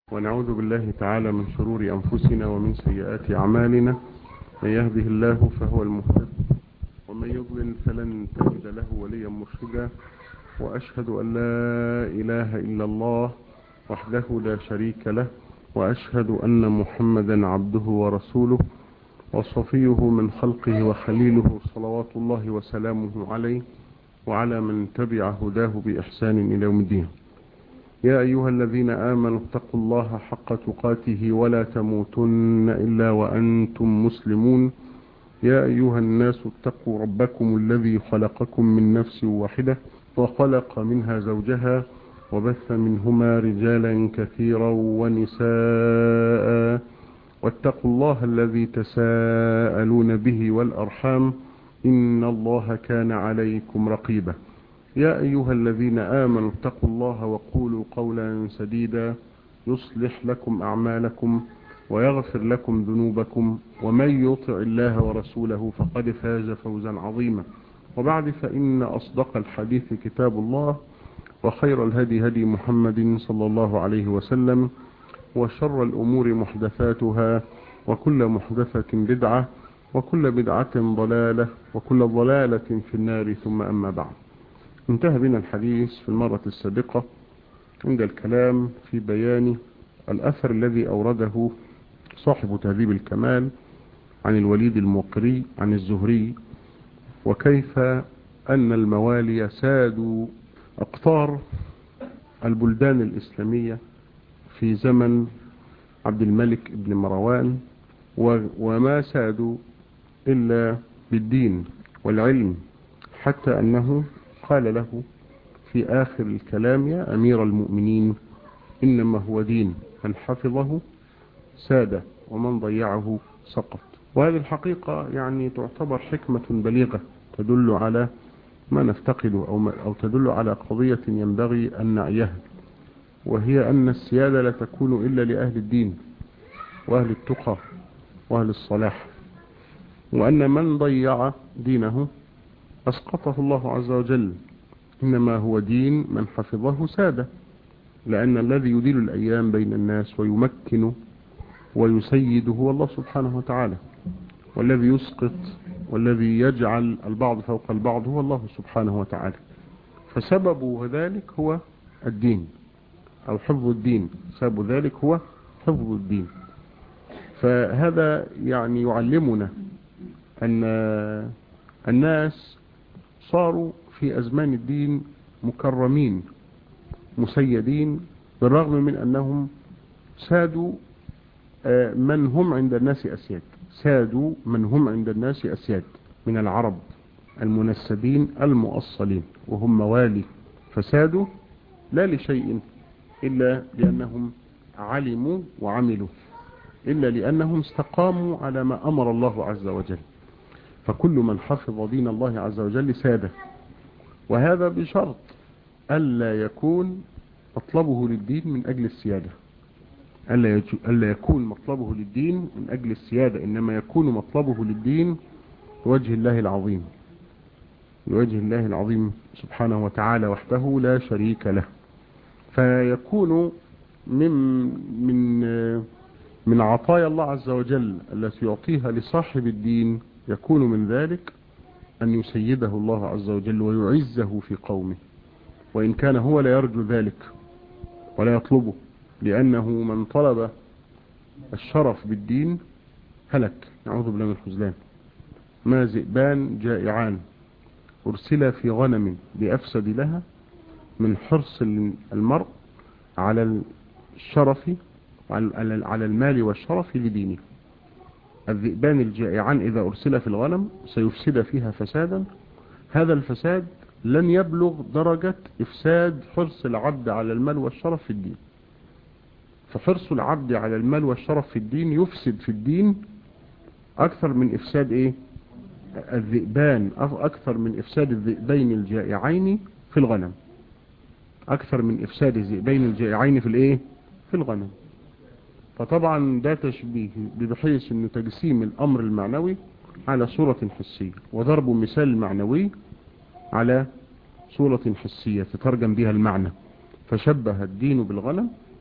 ونعوذ بالله تعالى من شرور أنفسنا ومن سيئات أعمالنا من يهده الله فهو المهتد ومن يضلل فلن تجد له وليا مرشدا وأشهد أن لا إله إلا الله وحده لا شريك له وأشهد أن محمدا عبده ورسوله وصفيه من خلقه وخليله صلوات الله وسلامه عليه وعلى من تبع هداه بإحسان إلى يوم الدين يا أيها الذين آمنوا اتقوا الله حق تقاته ولا تموتن إلا وأنتم مسلمون يا أيها الناس اتقوا ربكم الذي خلقكم من نفس واحدة وخلق منها زوجها وبث منهما رجالا كثيرا ونساء واتقوا الله الذي تساءلون به والأرحام إن الله كان عليكم رقيبا يا أيها الذين آمنوا اتقوا الله وقولوا قولا سديدا يصلح لكم أعمالكم ويغفر لكم ذنوبكم ومن يطع الله ورسوله فقد فاز فوزا عظيما وبعد فإن أصدق الحديث كتاب الله وخير الهدي هدي محمد صلى الله عليه وسلم وشر الأمور محدثاتها وكل محدثة بدعة وكل بدعة ضلالة وكل ضلالة في النار ثم أما بعد انتهى بنا الحديث في المرة السابقة عند الكلام في بيان الأثر الذي أورده صاحب تهذيب الكمال عن الوليد الموقري عن الزهري وكيف أن الموالي سادوا أقطار البلدان الإسلامية في زمن عبد الملك بن مروان وما سادوا إلا بالدين والعلم حتى أنه قال له في آخر الكلام يا أمير المؤمنين إنما هو دين من حفظه ساد ومن ضيعه سقط وهذه الحقيقة يعني تعتبر حكمة بليغة تدل على ما نفتقده أو, أو تدل على قضية ينبغي أن نعيها وهي أن السيادة لا تكون إلا لأهل الدين وأهل التقى وأهل الصلاح وأن من ضيع دينه أسقطه الله عز وجل إنما هو دين من حفظه سادة لأن الذي يدير الأيام بين الناس ويمكن ويسيد هو الله سبحانه وتعالى والذي يسقط والذي يجعل البعض فوق البعض هو الله سبحانه وتعالى فسبب ذلك هو الدين أو حفظ الدين سبب ذلك هو حفظ الدين فهذا يعني يعلمنا أن الناس صاروا في أزمان الدين مكرمين مسيدين بالرغم من أنهم سادوا من هم عند الناس أسياد سادوا من هم عند الناس أسياد من العرب المنسبين المؤصلين وهم موالي فسادوا لا لشيء إلا لأنهم علموا وعملوا إلا لأنهم استقاموا على ما أمر الله عز وجل فكل من حفظ دين الله عز وجل ساده وهذا بشرط ألا يكون مطلبه للدين من أجل السيادة ألا يكون مطلبه للدين من أجل السيادة إنما يكون مطلبه للدين لوجه الله العظيم لوجه الله العظيم سبحانه وتعالى وحده لا شريك له فيكون من من من عطايا الله عز وجل التي يعطيها لصاحب الدين يكون من ذلك أن يسيده الله عز وجل ويعزه في قومه وإن كان هو لا يرجو ذلك ولا يطلبه لأنه من طلب الشرف بالدين هلك نعوذ بالله من الخزلان ما ذئبان جائعان أرسل في غنم بأفسد لها من حرص المرء على الشرف على المال والشرف لدينه الذئبان الجائعان إذا أرسل في الغنم سيفسد فيها فسادا هذا الفساد لن يبلغ درجة إفساد حرص العبد على المال والشرف في الدين فحرص العبد على المال والشرف في الدين يفسد في الدين أكثر من إفساد إيه الذئبان أكثر من إفساد الذئبين الجائعين في الغنم أكثر من إفساد الذئبين الجائعين في الإيه في الغنم فطبعا ده تشبيه بحيث أن تجسيم الأمر المعنوي على صورة حسية وضرب مثال معنوي على صورة حسية تترجم بها المعنى فشبه الدين بالغنم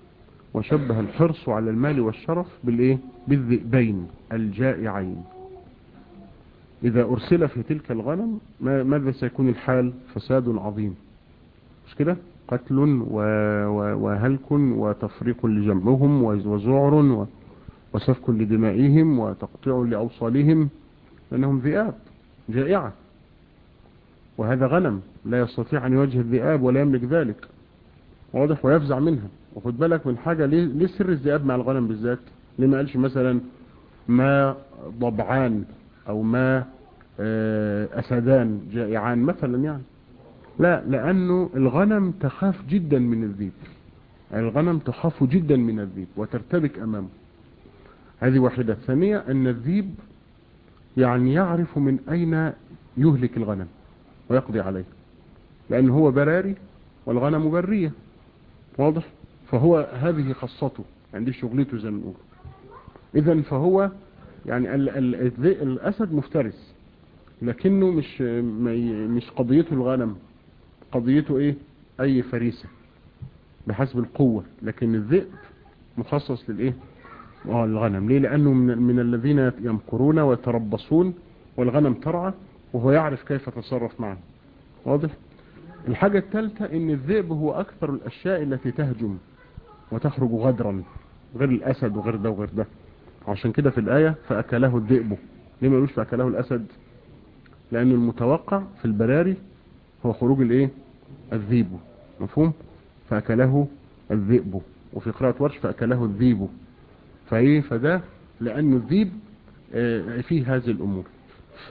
وشبه الحرص على المال والشرف بالايه بالذئبين الجائعين إذا أرسل في تلك الغنم ماذا سيكون الحال فساد عظيم مش كده قتل وهلك وتفريق لجمعهم وزعر وسفك لدمائهم وتقطيع لأوصالهم لأنهم ذئاب جائعة وهذا غنم لا يستطيع أن يواجه الذئاب ولا يملك ذلك واضح ويفزع منها وخد بالك من حاجة ليه, ليه سر الذئاب مع الغنم بالذات ليه ما قالش مثلا ما ضبعان أو ما أسدان جائعان مثلا يعني لا لأنه الغنم تخاف جدا من الذيب الغنم تخاف جدا من الذيب وترتبك أمامه هذه واحدة ثانية أن الذيب يعني يعرف من أين يهلك الغنم ويقضي عليه لأنه هو براري والغنم برية واضح فهو هذه خاصته عندي شغلته زي ما نقول إذا فهو يعني ال ال الأسد مفترس لكنه مش مش قضيته الغنم قضيته ايه اي فريسة بحسب القوة لكن الذئب مخصص للايه اه الغنم ليه لانه من, من الذين يمكرون ويتربصون والغنم ترعى وهو يعرف كيف يتصرف معه واضح الحاجة الثالثة ان الذئب هو اكثر الاشياء التي تهجم وتخرج غدرا غير الاسد وغير ده وغير ده عشان كده في الاية فاكله الذئب ليه ما يقولوش فاكله الاسد لأن المتوقع في البراري هو خروج الايه الذيب مفهوم فأكله الذئب وفي قراءة ورش فأكله الذيب فايه فده لأن الذيب فيه هذه الأمور ف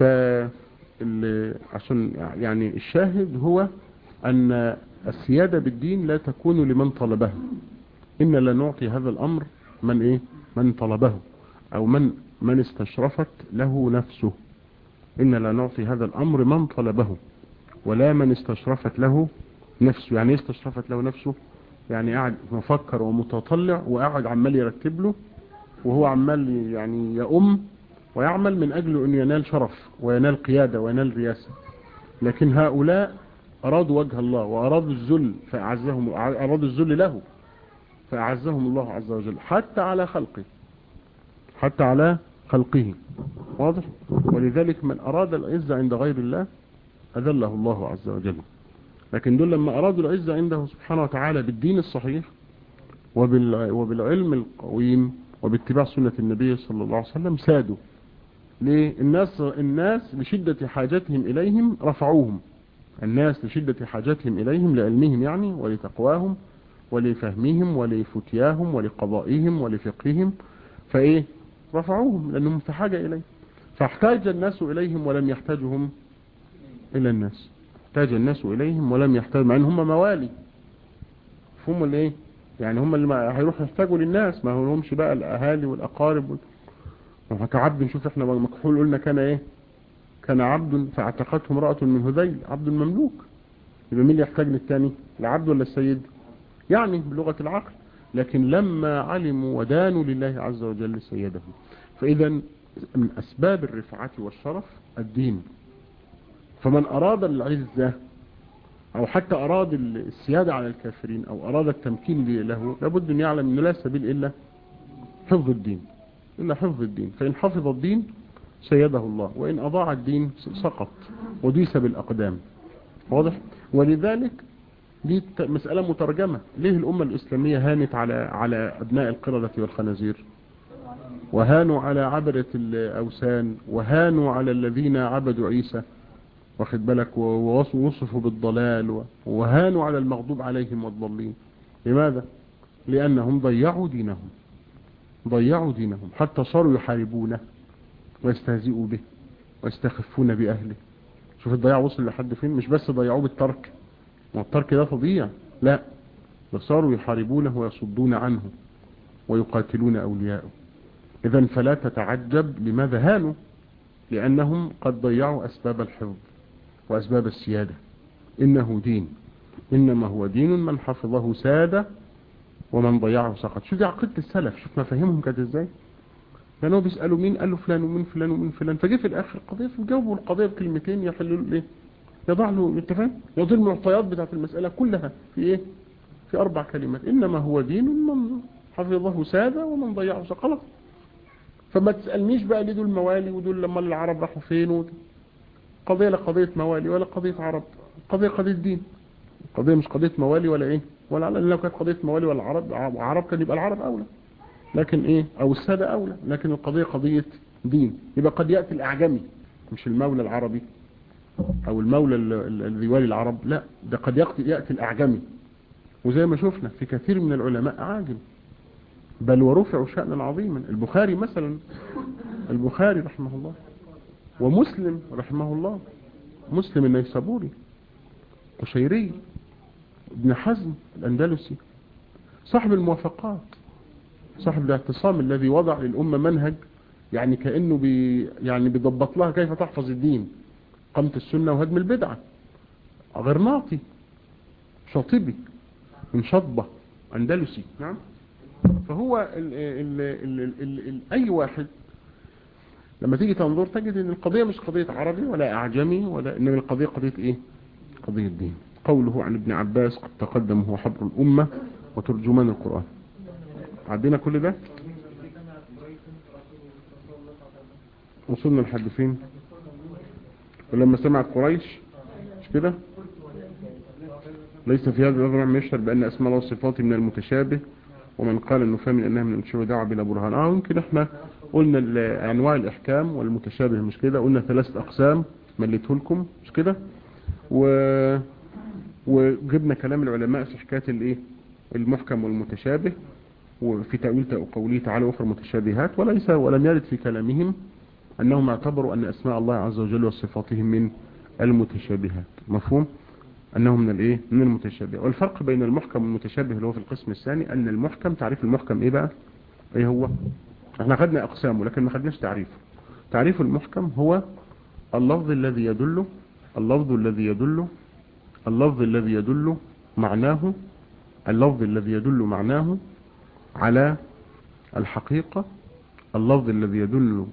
عشان يعني الشاهد هو أن السيادة بالدين لا تكون لمن طلبه إن لا نعطي هذا الأمر من إيه من طلبه أو من من استشرفت له نفسه إن لا نعطي هذا الأمر من طلبه ولا من استشرفت له نفسه يعني استشرفت له نفسه يعني قاعد مفكر ومتطلع وقاعد عمال يرتب له وهو عمال يعني يأم ويعمل من أجل أن ينال شرف وينال قيادة وينال رياسة لكن هؤلاء أرادوا وجه الله وأرادوا الذل فأعزهم أرادوا الذل له فأعزهم الله عز وجل حتى على خلقه حتى على خلقه واضح ولذلك من أراد العزة عند غير الله أذله الله عز وجل لكن دول لما أرادوا العزة عنده سبحانه وتعالى بالدين الصحيح وبالعلم القويم وباتباع سنة النبي صلى الله عليه وسلم سادوا ليه الناس الناس لشدة حاجتهم إليهم رفعوهم الناس لشدة حاجتهم إليهم لعلمهم يعني ولتقواهم ولفهمهم ولفتياهم ولقضائهم ولفقههم فإيه رفعوهم لأنهم في حاجة إليه فاحتاج الناس إليهم ولم يحتاجهم إلى الناس احتاج الناس إليهم ولم يحتاج مع أن هم موالي فهم اللي إيه يعني هم اللي هيروحوا يحتاجوا للناس ما هو لهمش بقى الأهالي والأقارب كعبد نشوف احنا مكحول قلنا كان ايه كان عبد فاعتقته امرأة من هذيل عبد مملوك يبقى مين اللي يحتاج للتاني العبد ولا السيد يعني بلغة العقل لكن لما علموا ودانوا لله عز وجل سيده فإذا من أسباب الرفعة والشرف الدين فمن أراد العزة أو حتى أراد السيادة على الكافرين أو أراد التمكين له لابد أن يعلم أنه لا سبيل إلا حفظ الدين إلا حفظ الدين فإن حفظ الدين سيده الله وإن أضاع الدين سقط وديس بالأقدام واضح ولذلك دي مسألة مترجمة ليه الأمة الإسلامية هانت على على أبناء القردة والخنازير وهانوا على عبرة الأوثان وهانوا على الذين عبدوا عيسى واخد بالك ووصفوا بالضلال وهانوا على المغضوب عليهم والضالين لماذا لأنهم ضيعوا دينهم ضيعوا دينهم حتى صاروا يحاربونه ويستهزئوا به ويستخفون بأهله شوف الضياع وصل لحد فين مش بس ضيعوه بالترك والترك ده تضيع لا بل صاروا يحاربونه ويصدون عنه ويقاتلون أولياءه إذا فلا تتعجب لماذا هانوا لأنهم قد ضيعوا أسباب الحفظ وأسباب السيادة إنه دين إنما هو دين من حفظه سادة ومن ضيعه سقط شو دي عقيدة السلف شوف مفاهيمهم كانت ازاي كانوا بيسألوا مين قالوا فلان ومين فلان ومين فلان فجي في الآخر قضية فجاوبوا القضية بكلمتين يحلوا له ايه يضع له انت فاهم يضع المعطيات بتاعت المسألة كلها في ايه في أربع كلمات إنما هو دين من حفظه سادة ومن ضيعه خلاص فما تسألنيش بقى ليه دول موالي ودول لما العرب راحوا فين ودول. قضية لا قضية موالي ولا قضية عرب قضية قضية دين قضية مش قضية موالي ولا ايه ولا لأن لو كانت قضية موالي ولا عرب عرب كان يبقى العرب أولى لكن ايه او السادة أولى لكن القضية قضية دين يبقى قد يأتي الأعجمي مش المولى العربي او المولى الذي والي العرب لا ده قد يأتي الأعجمي وزي ما شفنا في كثير من العلماء عاجم بل ورفعوا شأنا عظيما البخاري مثلا البخاري رحمه الله ومسلم رحمه الله مسلم النيسابوري قشيري ابن حزم الأندلسي صاحب الموافقات صاحب الاعتصام الذي وضع للأمة منهج يعني كأنه بي يعني بيضبط لها كيف تحفظ الدين قامت السنة وهدم البدعة غرناطي شاطبي من شطبة أندلسي نعم فهو ال ال ال ال ال ال أي واحد لما تيجي تنظر تجد ان القضية مش قضية عربي ولا اعجمي ولا انما القضية قضية ايه قضية دين قوله عن ابن عباس قد تقدم هو حبر الامة وترجمان القرآن عدينا كل ده وصلنا لحد فين ولما سمعت قريش مش كده ليس في هذا النظر ما يشهر بأن أسماء الله وصفاته من المتشابه ومن قال انه فهم انها من المتشابه دعوة بلا برهان اه يمكن احنا قلنا انواع الاحكام والمتشابه مش كده قلنا ثلاثة اقسام مليته لكم مش كده و... وجبنا كلام العلماء في حكاية الايه المحكم والمتشابه وفي تأويل قوله تعالى أخرى متشابهات وليس ولم يرد في كلامهم أنهم اعتبروا أن أسماء الله عز وجل وصفاته من المتشابهات مفهوم أنه من الإيه من المتشابه والفرق بين المحكم والمتشابه اللي هو في القسم الثاني أن المحكم تعريف المحكم إيه بقى إيه هو احنا خدنا أقسامه لكن ما خدناش تعريفه تعريف المحكم هو اللفظ الذي يدل اللفظ الذي يدل اللفظ الذي يدل معناه اللفظ الذي يدل معناه على الحقيقة اللفظ الذي يدل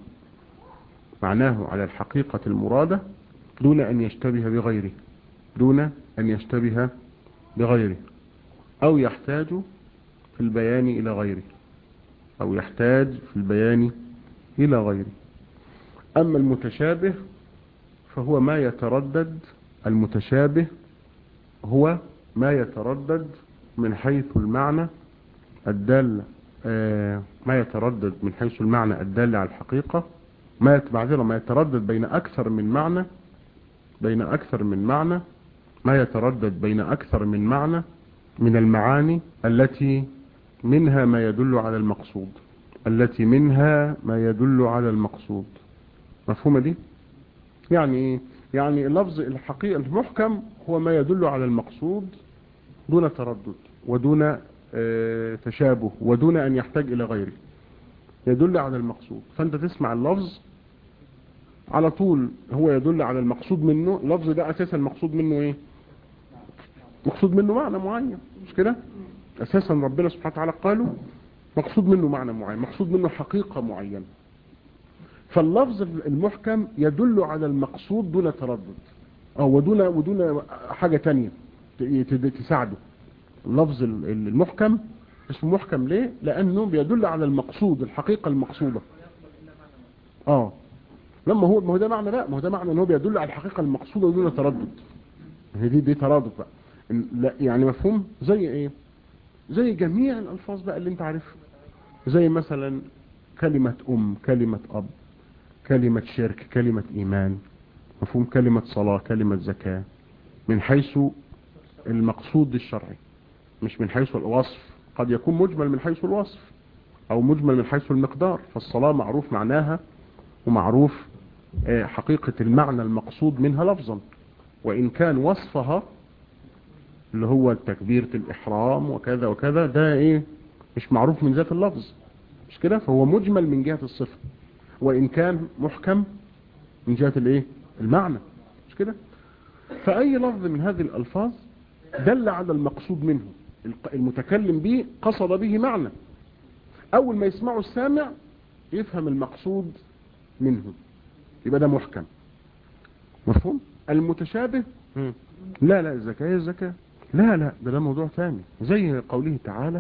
معناه على الحقيقة المرادة دون أن يشتبه بغيره دون أن يشتبه بغيره أو يحتاج في البيان إلى غيره أو يحتاج في البيان إلى غيره أما المتشابه فهو ما يتردد المتشابه هو ما يتردد من حيث المعنى الدال ما يتردد من حيث المعنى الدال على الحقيقة ما معذرة ما يتردد بين أكثر من معنى بين أكثر من معنى ما يتردد بين أكثر من معنى من المعاني التي منها ما يدل على المقصود التي منها ما يدل على المقصود مفهومة دي يعني ايه يعني اللفظ الحقيقة المحكم هو ما يدل على المقصود دون تردد ودون اه تشابه ودون أن يحتاج إلى غيره يدل على المقصود فأنت تسمع اللفظ على طول هو يدل على المقصود منه اللفظ ده أساسا المقصود منه إيه مقصود منه معنى معين مش كده أساسا ربنا سبحانه وتعالى قالوا مقصود منه معنى معين مقصود منه حقيقة معينة فاللفظ المحكم يدل على المقصود دون تردد أو ودون, ودون حاجة تانية تساعده اللفظ المحكم اسمه محكم ليه لأنه بيدل على المقصود الحقيقة المقصودة اه لما هو ما هو ده معنى لا ما هو ده معنى ان هو بيدل على الحقيقة المقصودة دون تردد هي دي دي ترادف بقى لا يعني مفهوم زي ايه زي جميع الالفاظ بقى اللي انت عارفها زي مثلا كلمة ام كلمة اب كلمة شرك كلمة ايمان مفهوم كلمة صلاة كلمة زكاة من حيث المقصود الشرعي مش من حيث الوصف قد يكون مجمل من حيث الوصف او مجمل من حيث المقدار فالصلاة معروف معناها ومعروف حقيقة المعنى المقصود منها لفظا وإن كان وصفها اللي هو تكبيرة الإحرام وكذا وكذا ده إيه مش معروف من ذات اللفظ مش كده فهو مجمل من جهة الصفة وإن كان محكم من جهة الإيه المعنى مش كده فأي لفظ من هذه الألفاظ دل على المقصود منه المتكلم به قصد به معنى أول ما يسمعه السامع يفهم المقصود منه يبقى ده محكم مفهوم المتشابه لا لا الزكاة هي الزكاة لا لا ده ده موضوع ثاني زي قوله تعالى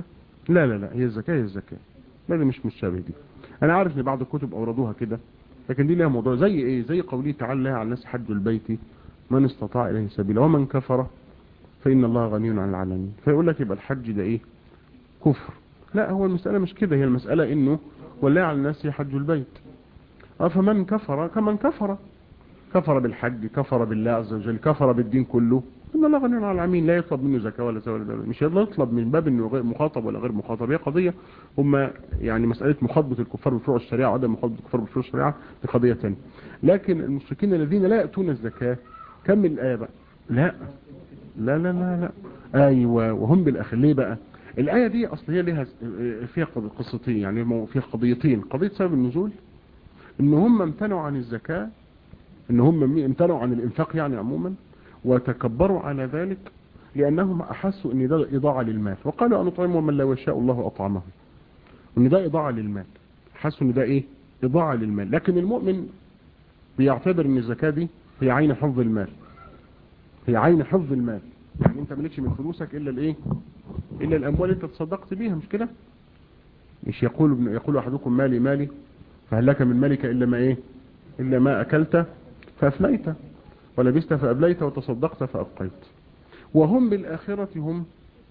لا لا لا هي الزكاة هي الزكاة لا دي مش مشابه دي انا عارف ان بعض الكتب اوردوها كده لكن دي لها موضوع زي ايه زي قوله تعالى على الناس حج البيت من استطاع اليه سبيلا ومن كفر فان الله غني عن العالمين فيقول لك يبقى الحج ده ايه كفر لا هو المسألة مش كده هي المسألة انه ولا على الناس حج البيت اه فمن كفر كمن كفر كفر بالحج كفر بالله عز وجل كفر بالدين كله ان الله غني عن العالمين لا يطلب منه زكاه ولا زكاه ولا زكاة. مش يطلب من باب انه غير مخاطب ولا غير مخاطب هي قضيه هم يعني مساله مخاطبه الكفار بفروع الشريعه وعدم مخاطبه الكفار بفروع الشريعه دي قضيه ثانيه لكن المشركين الذين لا ياتون الزكاه كمل الايه بقى لا لا لا لا لا ايوه وهم بالاخر ليه بقى الايه دي اصل هي ليها فيها قصتين يعني فيها قضيتين قضيه سبب النزول ان هم امتنعوا عن الزكاه ان هم امتنعوا عن الانفاق يعني عموما وتكبروا على ذلك لأنهم أحسوا أن ده إضاعة للمال وقالوا أن نطعمه من لا يشاء الله أطعمه أن ده إضاعة للمال حسوا أن ده إيه إضاعة للمال لكن المؤمن بيعتبر أن الزكاة دي هي عين حفظ المال هي عين حفظ المال يعني أنت ملكش من فلوسك إلا الإيه إلا الأموال أنت تصدقت بيها مش كده مش يقول يقول أحدكم مالي مالي فهل لك من مالك إلا ما إيه إلا ما أكلت فأفنيت ولبست فأبليت وتصدقت فأبقيت وهم بالآخرة هم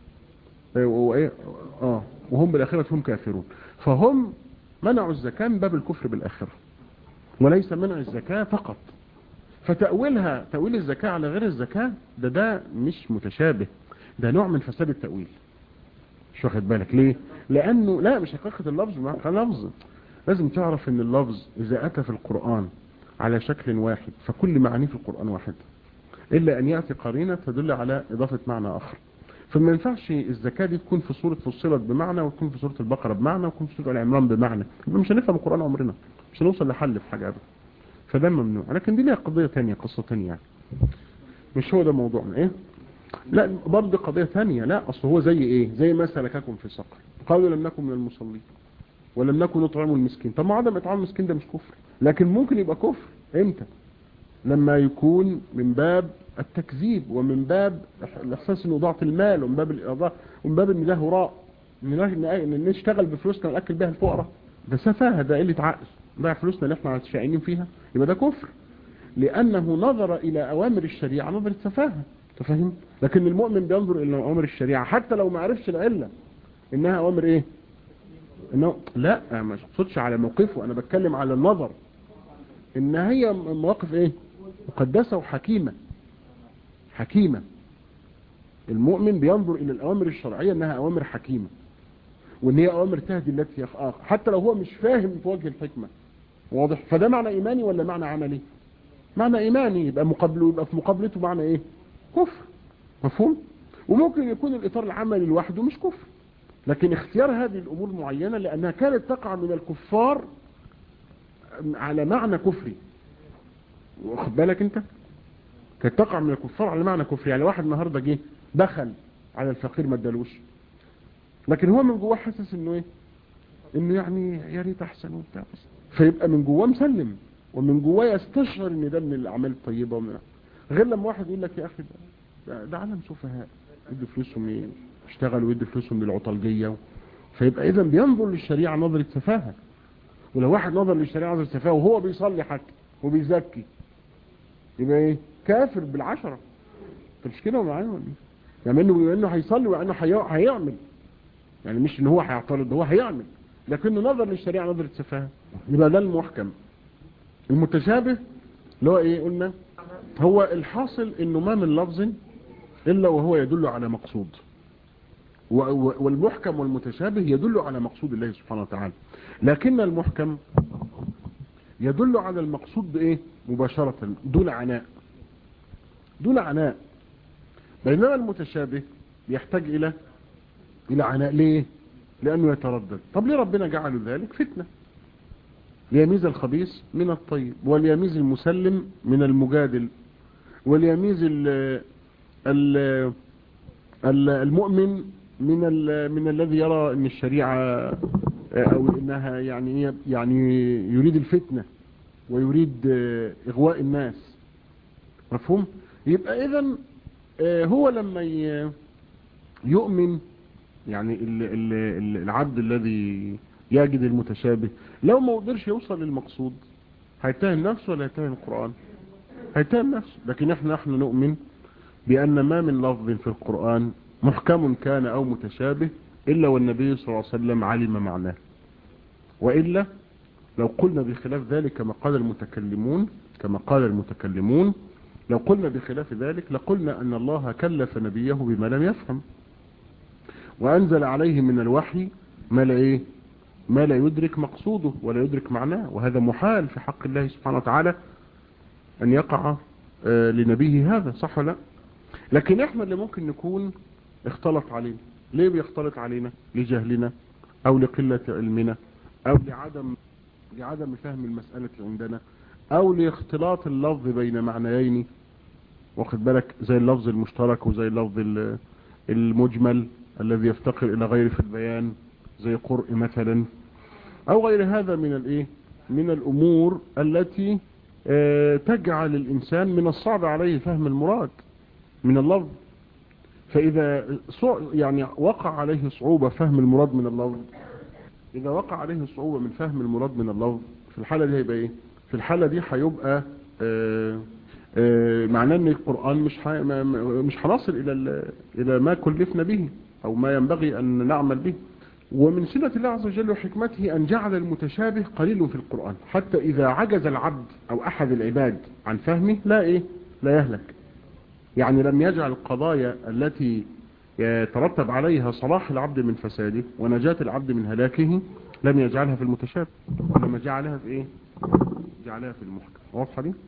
آه وهم بالآخرة هم كافرون فهم منعوا الزكاة من باب الكفر بالآخرة وليس منع الزكاة فقط فتأويلها تأويل الزكاة على غير الزكاة ده ده مش متشابه ده نوع من فساد التأويل مش واخد بالك ليه لأنه لا مش حقيقة اللفظ لفظ لازم تعرف ان اللفظ إذا أتى في القرآن على شكل واحد فكل معانيه في القرآن واحد إلا أن يأتي قرينة تدل على إضافة معنى آخر فما ينفعش الزكاة دي تكون في سورة فصلت بمعنى وتكون في سورة البقرة بمعنى وتكون في سورة العمران بمعنى مش هنفهم القرآن عمرنا مش هنوصل لحل في حاجة أبدا فده ممنوع لكن دي ليها قضية تانية قصة تانية يعني مش هو ده موضوعنا ايه لا برضه قضية تانية لا اصل هو زي ايه زي ما سلككم في سقر قالوا لم نكن من المصلين ولم نكن نطعم المسكين طب ما عدم اطعام المسكين ده مش كفر لكن ممكن يبقى كفر امتى لما يكون من باب التكذيب ومن باب الاحساس انه ضاعت المال ومن باب الاضاءه ومن باب ان ده هراء ان نشتغل بفلوسنا وناكل بها الفقراء ده سفاهه ده قله عقل ضيع فلوسنا اللي احنا شاعرين فيها يبقى ده كفر لانه نظر الى اوامر الشريعه نظره سفاهه تفهم لكن المؤمن بينظر الى اوامر الشريعه حتى لو ما عرفش العله انها اوامر ايه انه لا ما اقصدش على موقفه انا بتكلم على النظر ان هي مواقف ايه مقدسة وحكيمة حكيمة المؤمن بينظر الى الاوامر الشرعية انها اوامر حكيمة وان هي اوامر تهدي التي يخاف حتى لو هو مش فاهم في وجه الحكمة واضح فده معنى ايماني ولا معنى عملي معنى ايماني يبقى مقابله يبقى في مقابلته معنى ايه كفر مفهوم وممكن يكون الاطار العملي لوحده مش كفر لكن اختيار هذه الامور معينة لانها كانت تقع من الكفار على معنى كفري واخد بالك انت كانت تقع من الكفار على معنى كفري يعني واحد النهارده جه دخل على الفقير ما ادالوش لكن هو من جواه حاسس انه ايه انه يعني يا ريت احسن وبتاع بس فيبقى من جواه مسلم ومن جواه يستشعر ان ده من الاعمال الطيبه ومن غير لما واحد يقول لك يا اخي ده, ده عالم سفهاء يدوا فلوسهم يشتغلوا ويدوا فلوسهم للعطلجيه فيبقى اذا بينظر للشريعه نظره سفاهه ولو واحد نظر للشريعه نظره سفاهه وهو بيصلي حتى وبيزكي يبقى ايه كافر بالعشره انت مش كده معايا ولا يعني انه انه هيصلي وانه هيعمل يعني مش ان هو هيعترض هو هيعمل لكنه نظر للشريعه نظره سفاهه يبقى ده المحكم المتشابه اللي هو ايه قلنا هو الحاصل انه ما من لفظ الا وهو يدل على مقصود والمحكم والمتشابه يدل على مقصود الله سبحانه وتعالى لكن المحكم يدل على المقصود بايه مباشرة دون عناء دون عناء بينما المتشابه يحتاج الى الى عناء ليه لانه يتردد طب ليه ربنا جعله ذلك فتنة ليميز الخبيث من الطيب وليميز المسلم من المجادل وليميز ال ال المؤمن من من الذي يرى ان الشريعه او انها يعني يعني يريد الفتنه ويريد اغواء الناس مفهوم يبقى اذا هو لما يؤمن يعني ال ال ال العبد الذي يجد المتشابه لو ما قدرش يوصل للمقصود هيتهم نفسه ولا هيتهم القرآن هيتهم نفسه لكن احنا نحن نؤمن بأن ما من لفظ في القرآن محكم كان أو متشابه إلا والنبي صلى الله عليه وسلم علم معناه وإلا لو قلنا بخلاف ذلك كما قال المتكلمون كما قال المتكلمون لو قلنا بخلاف ذلك لقلنا أن الله كلف نبيه بما لم يفهم وأنزل عليه من الوحي ما لا إيه ما لا يدرك مقصوده ولا يدرك معناه وهذا محال في حق الله سبحانه وتعالى أن يقع آه لنبيه هذا صح ولا لكن احنا اللي ممكن نكون اختلط علينا ليه بيختلط علينا لجهلنا او لقلة علمنا او لعدم لعدم فهم المسألة عندنا او لاختلاط اللفظ بين معنيين واخد بالك زي اللفظ المشترك وزي اللفظ المجمل الذي يفتقر الى غير في البيان زي قرء مثلا او غير هذا من الايه من الامور التي اه تجعل الانسان من الصعب عليه فهم المراد من اللفظ فإذا يعني وقع عليه صعوبة فهم المراد من اللفظ إذا وقع عليه صعوبة من فهم المراد من اللفظ في الحالة دي هيبقى إيه في الحالة دي هيبقى معناه ان القرآن مش حي... مش هنصل إلى إلى ما كلفنا به أو ما ينبغي أن نعمل به ومن سنة الله عز وجل وحكمته أن جعل المتشابه قليل في القرآن حتى إذا عجز العبد أو أحد العباد عن فهمه لا إيه لا يهلك يعني لم يجعل القضايا التي يترتب عليها صلاح العبد من فساده ونجاة العبد من هلاكه لم يجعلها في المتشابه وإنما جعلها في ايه جعلها في المحكم واضحه دي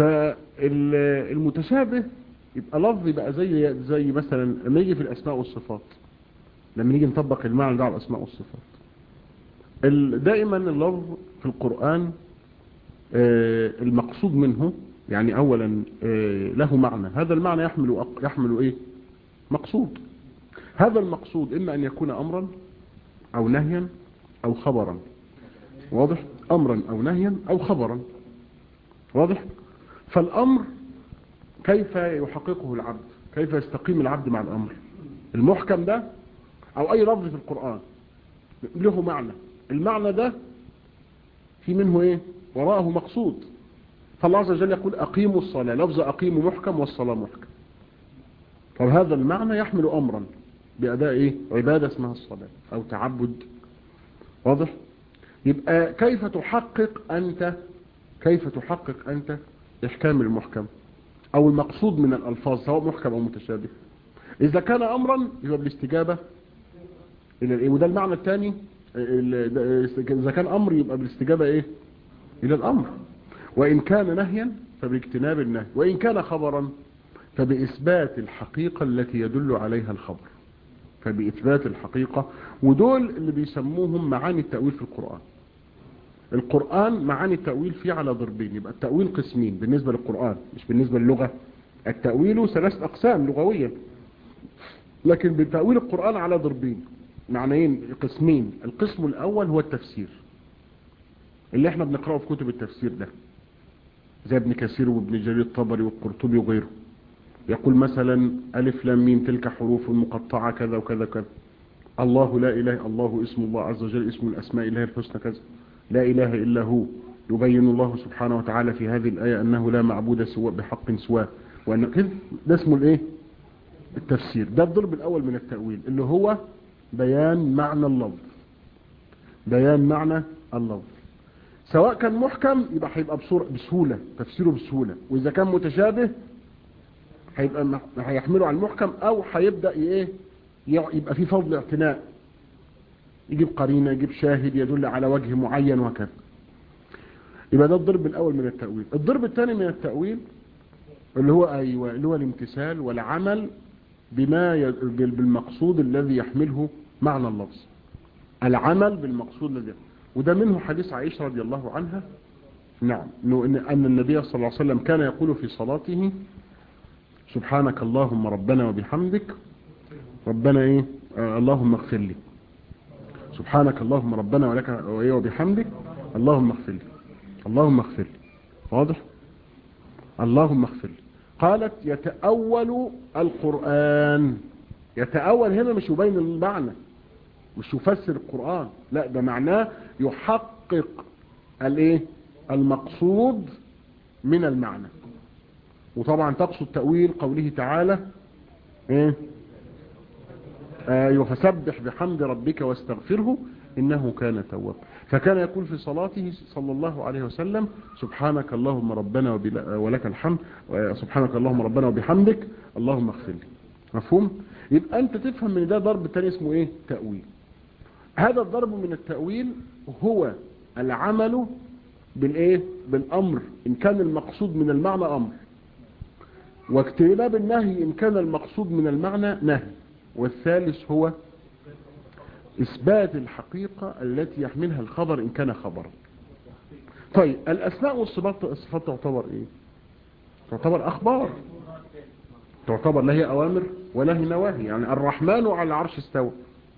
فالمتشابه يبقى لفظ يبقى زي زي مثلا لما يجي في الاسماء والصفات لما نيجي نطبق المعنى ده على الاسماء والصفات دائما اللفظ في القرآن المقصود منه يعني اولا له معنى هذا المعنى يحمل يحمل ايه مقصود هذا المقصود اما ان يكون امرا او نهيا او خبرا واضح امرا او نهيا او خبرا واضح فالامر كيف يحققه العبد كيف يستقيم العبد مع الامر المحكم ده او اي لفظ في القرآن له معنى المعنى ده في منه ايه وراءه مقصود فالله عز وجل يقول أقيموا الصلاة لفظ أقيموا محكم والصلاة محكم طب هذا المعنى يحمل أمرا بأداء إيه؟ عبادة اسمها الصلاة أو تعبد واضح يبقى كيف تحقق أنت كيف تحقق أنت إحكام المحكم أو المقصود من الألفاظ سواء محكم أو متشابه إذا كان أمرا يبقى بالاستجابة إلى الإيه وده المعنى الثاني إذا كان أمر يبقى بالاستجابة إيه إلى الأمر وإن كان نهيا فباجتناب النهي وإن كان خبرا فبإثبات الحقيقة التي يدل عليها الخبر فبإثبات الحقيقة ودول اللي بيسموهم معاني التأويل في القرآن القرآن معاني التأويل فيه على ضربين يبقى التأويل قسمين بالنسبة للقرآن مش بالنسبة للغة التأويل ثلاث أقسام لغوية لكن بتأويل القرآن على ضربين معنيين قسمين القسم الأول هو التفسير اللي احنا بنقرأه في كتب التفسير ده زي ابن كثير وابن جرير الطبري والقرطبي وغيره يقول مثلا ألف لام ميم تلك حروف مقطعة كذا وكذا كذا الله لا إله الله اسم الله عز وجل اسم الأسماء الله الحسنى كذا لا إله إلا هو يبين الله سبحانه وتعالى في هذه الآية أنه لا معبود سوى بحق سواه وأن كذا ده اسمه الإيه التفسير ده الضرب الأول من التأويل اللي هو بيان معنى اللفظ بيان معنى اللفظ سواء كان محكم يبقى هيبقى بسهولة تفسيره بسهولة وإذا كان متشابه هيبقى هيحمله على المحكم أو هيبدأ إيه يبقى في فضل اعتناء يجيب قرينة يجيب شاهد يدل على وجه معين وكذا يبقى ده الضرب الأول من التأويل الضرب الثاني من التأويل اللي هو أيوة اللي هو الامتثال والعمل بما ي... بالمقصود الذي يحمله معنى اللفظ العمل بالمقصود الذي وده منه حديث عائشة رضي الله عنها نعم أن النبي صلى الله عليه وسلم كان يقول في صلاته سبحانك اللهم ربنا وبحمدك ربنا ايه آه اللهم اغفر لي سبحانك اللهم ربنا ولك وبحمدك اللهم اغفر لي اللهم اغفر لي واضح اللهم اغفر لي قالت يتأول القرآن يتأول هنا مش يبين المعنى مش يفسر القرآن لا ده معناه يحقق الايه المقصود من المعنى وطبعا تقصد تأويل قوله تعالى ايه آه فسبح بحمد ربك واستغفره إنه كان توابا فكان يقول في صلاته صلى الله عليه وسلم سبحانك اللهم ربنا ولك الحمد سبحانك اللهم ربنا وبحمدك اللهم اغفر لي مفهوم يبقى انت تفهم من ده ضرب تاني اسمه ايه تأويل هذا الضرب من التأويل هو العمل بالايه بالامر ان كان المقصود من المعنى امر واجتناب النهي ان كان المقصود من المعنى نهي والثالث هو إثبات الحقيقة التي يحملها الخبر إن كان خبرا طيب الأسماء والصفات الصفات تعتبر إيه تعتبر أخبار تعتبر لا هي أوامر ولا هي نواهي يعني الرحمن على العرش استوى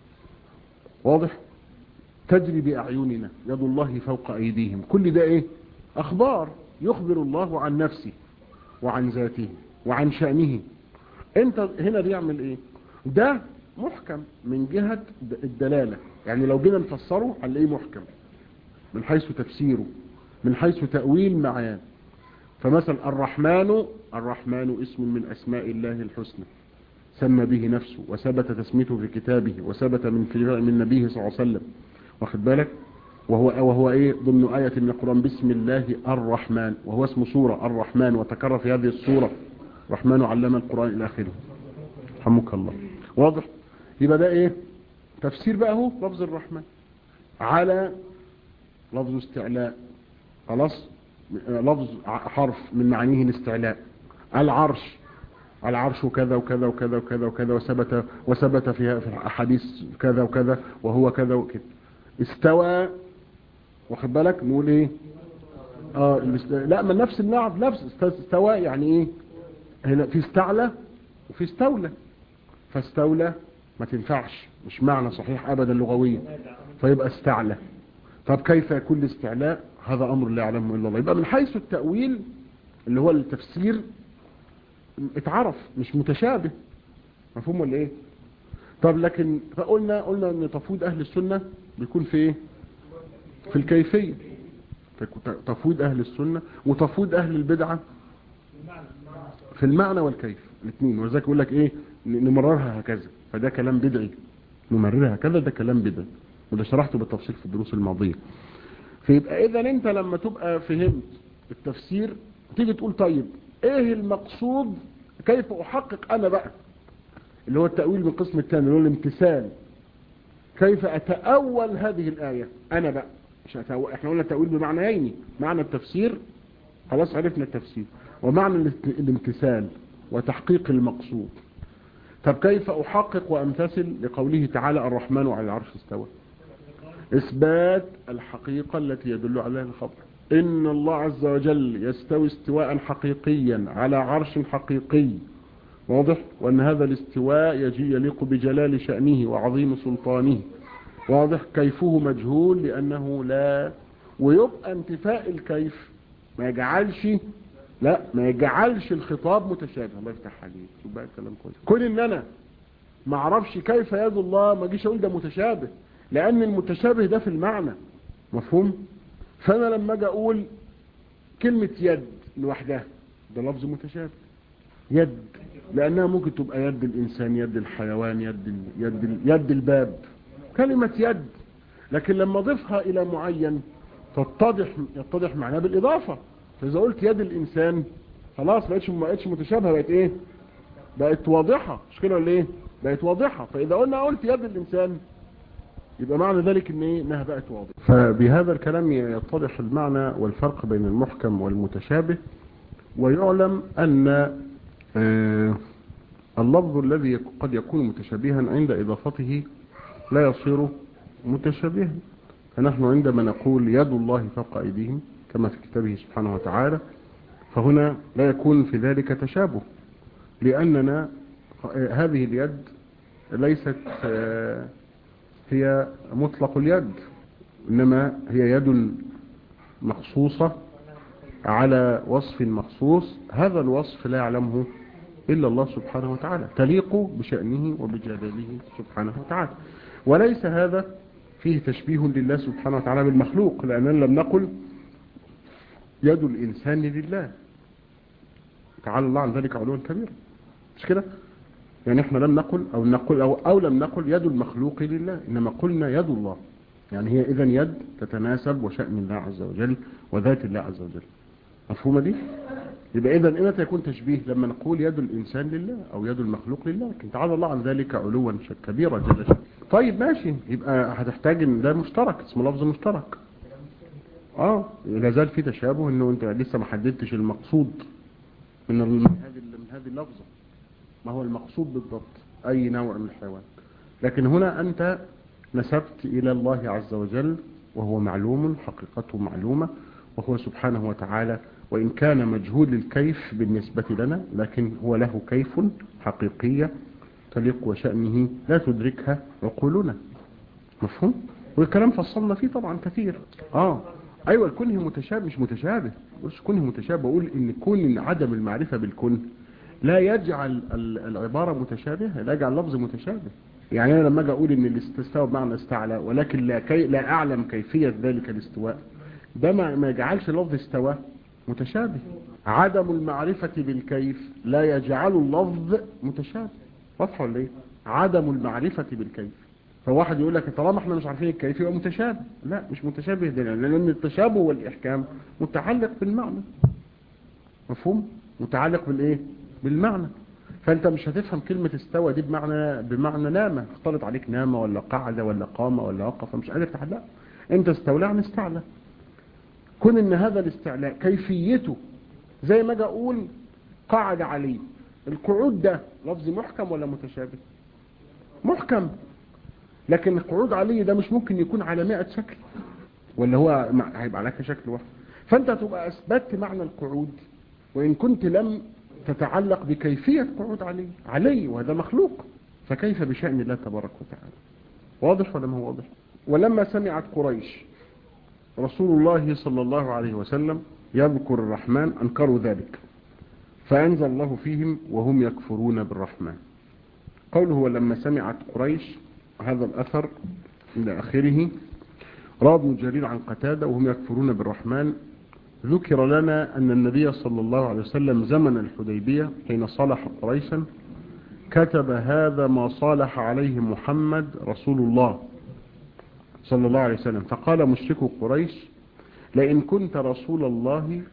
واضح تجري بأعيننا يد الله فوق أيديهم كل ده إيه أخبار يخبر الله عن نفسه وعن ذاته وعن شأنه انت هنا بيعمل ايه ده محكم من جهة الدلالة يعني لو جينا نفسره هنلاقيه محكم من حيث تفسيره من حيث تأويل معاه فمثلا الرحمن الرحمن اسم من أسماء الله الحسنى سمى به نفسه وثبت تسميته في كتابه وثبت من في من نبيه صلى الله عليه وسلم واخد بالك وهو وهو ايه ضمن آية من القرآن بسم الله الرحمن وهو اسم سورة الرحمن وتكرر في هذه السورة الرحمن علم القرآن إلى آخره رحمك الله واضح يبقى ده ايه تفسير بقى هو لفظ الرحمن على لفظ استعلاء خلاص لفظ حرف من معانيه الاستعلاء العرش العرش كذا وكذا وكذا وكذا وكذا وثبت وثبت في احاديث كذا وكذا وهو كذا وكذا استوى واخد بالك نقول ايه اه لا من نفس المعنى نفس استوى يعني ايه هنا في استعلى وفي استولى فاستولى ما تنفعش مش معنى صحيح ابدا لغويا فيبقى استعلى طب كيف يكون الاستعلاء هذا امر لا يعلمه الا الله يبقى من حيث التأويل اللي هو التفسير اتعرف مش متشابه مفهوم ولا ايه طب لكن فقلنا قلنا ان تفويض اهل السنة بيكون في ايه في الكيفية تفويض اهل السنة وتفويض اهل البدعة في المعنى والكيف الاثنين ولذلك يقول لك ايه نمررها هكذا فده كلام بدعي نمررها هكذا ده كلام بدعي وده شرحته بالتفصيل في الدروس الماضية فيبقى اذا انت لما تبقى فهمت التفسير تيجي تقول طيب ايه المقصود كيف احقق انا بقى اللي هو التأويل من القسم الثاني اللي هو الامتثال كيف اتأول هذه الآية انا بقى مش أتأول. احنا قلنا التأويل بمعنيين معنى التفسير خلاص عرفنا التفسير ومعنى الامتثال وتحقيق المقصود طب كيف احقق وامتثل لقوله تعالى الرحمن على العرش استوى اثبات الحقيقة التي يدل عليها الخبر ان الله عز وجل يستوي استواء حقيقيا على عرش حقيقي واضح وان هذا الاستواء يجي يليق بجلال شأنه وعظيم سلطانه واضح كيفه مجهول لانه لا ويبقى انتفاء الكيف ما يجعلش لا ما يجعلش الخطاب متشابه الله يفتح عليك شوف بقى الكلام كويس كون ان انا ما اعرفش كيف يد الله ما اجيش اقول ده متشابه لان المتشابه ده في المعنى مفهوم فانا لما اجي اقول كلمة يد لوحدها ده لفظ متشابه يد لانها ممكن تبقى يد الانسان يد الحيوان يد ال... يد ال... يد الباب كلمة يد لكن لما اضيفها الى معين تتضح يتضح معناها بالاضافة فاذا قلت يد الانسان خلاص بقتش ما بقتش متشابهه بقت ايه بقت واضحه مش كده ولا ايه بقت واضحه فاذا قلنا قلت يد الانسان يبقى معنى ذلك ان ايه انها بقت واضحه فبهذا الكلام يتضح المعنى والفرق بين المحكم والمتشابه ويعلم ان آه اللفظ الذي قد يكون متشابها عند اضافته لا يصير متشابها فنحن عندما نقول يد الله فوق ايديهم كما في كتابه سبحانه وتعالى فهنا لا يكون في ذلك تشابه لأننا هذه اليد ليست هي مطلق اليد إنما هي يد مخصوصة على وصف مخصوص هذا الوصف لا يعلمه إلا الله سبحانه وتعالى تليق بشأنه وبجلاله سبحانه وتعالى وليس هذا فيه تشبيه لله سبحانه وتعالى بالمخلوق لأننا لم نقل يد الإنسان لله تعالى الله عن ذلك علوا كبيرا مش كده يعني احنا لم نقل أو, نقل أو, أو لم نقل يد المخلوق لله إنما قلنا يد الله يعني هي إذا يد تتناسب وشأن الله عز وجل وذات الله عز وجل مفهومة دي يبقى إذا إمتى يكون تشبيه لما نقول يد الإنسان لله أو يد المخلوق لله لكن تعالى الله عن ذلك علوا كبيرا جل شأنه طيب ماشي يبقى هتحتاج ان ده مشترك اسمه لفظ مشترك اه لا زال في تشابه انه انت لسه ما حددتش المقصود من من هذه من هذه اللفظه ما هو المقصود بالضبط اي نوع من الحيوان لكن هنا انت نسبت الى الله عز وجل وهو معلوم حقيقته معلومه وهو سبحانه وتعالى وان كان مجهول الكيف بالنسبه لنا لكن هو له كيف حقيقيه تليق وشأنه لا تدركها عقولنا مفهوم والكلام فصلنا فيه طبعا كثير اه ايوه الكونه متشابه مش متشابه مش كونه متشابه بقول ان كون عدم المعرفة بالكون لا يجعل العبارة متشابهة لا يجعل اللفظ متشابه يعني انا لما اجي اقول ان الاستواء بمعنى استعلى ولكن لا, كي لا اعلم كيفية ذلك الاستواء ده ما يجعلش لفظ استوى متشابه عدم المعرفة بالكيف لا يجعل اللفظ متشابه واضحه ولا ايه عدم المعرفة بالكيف فواحد يقول لك طالما احنا مش عارفين الكيف يبقى متشابه لا مش متشابه ده لان التشابه والاحكام متعلق بالمعنى مفهوم متعلق بالايه بالمعنى فانت مش هتفهم كلمة استوى دي بمعنى بمعنى نامة اختلط عليك نامة ولا قاعدة ولا قامة ولا وقف فمش قادر تحلق انت استولى عن استعلى كون ان هذا الاستعلاء كيفيته زي ما اجي اقول قعد عليه القعود ده لفظ محكم ولا متشابه محكم لكن القعود عليه ده مش ممكن يكون على 100 شكل ولا هو هيبقى لك شكل واحد فانت تبقى اثبتت معنى القعود وان كنت لم تتعلق بكيفية قعود عليه عليه وهذا مخلوق فكيف بشأن الله تبارك وتعالى واضح ولا ما هو واضح ولما سمعت قريش رسول الله صلى الله عليه وسلم يذكر الرحمن أنكروا ذلك فأنزل الله فيهم وهم يكفرون بالرحمن قوله ولما سمعت قريش هذا الأثر إلى آخره روى ابن جرير عن قتادة وهم يكفرون بالرحمن ذكر لنا أن النبي صلى الله عليه وسلم زمن الحديبية حين صالح قريشا كتب هذا ما صالح عليه محمد رسول الله صلى الله عليه وسلم فقال مشرك قريش لئن كنت رسول الله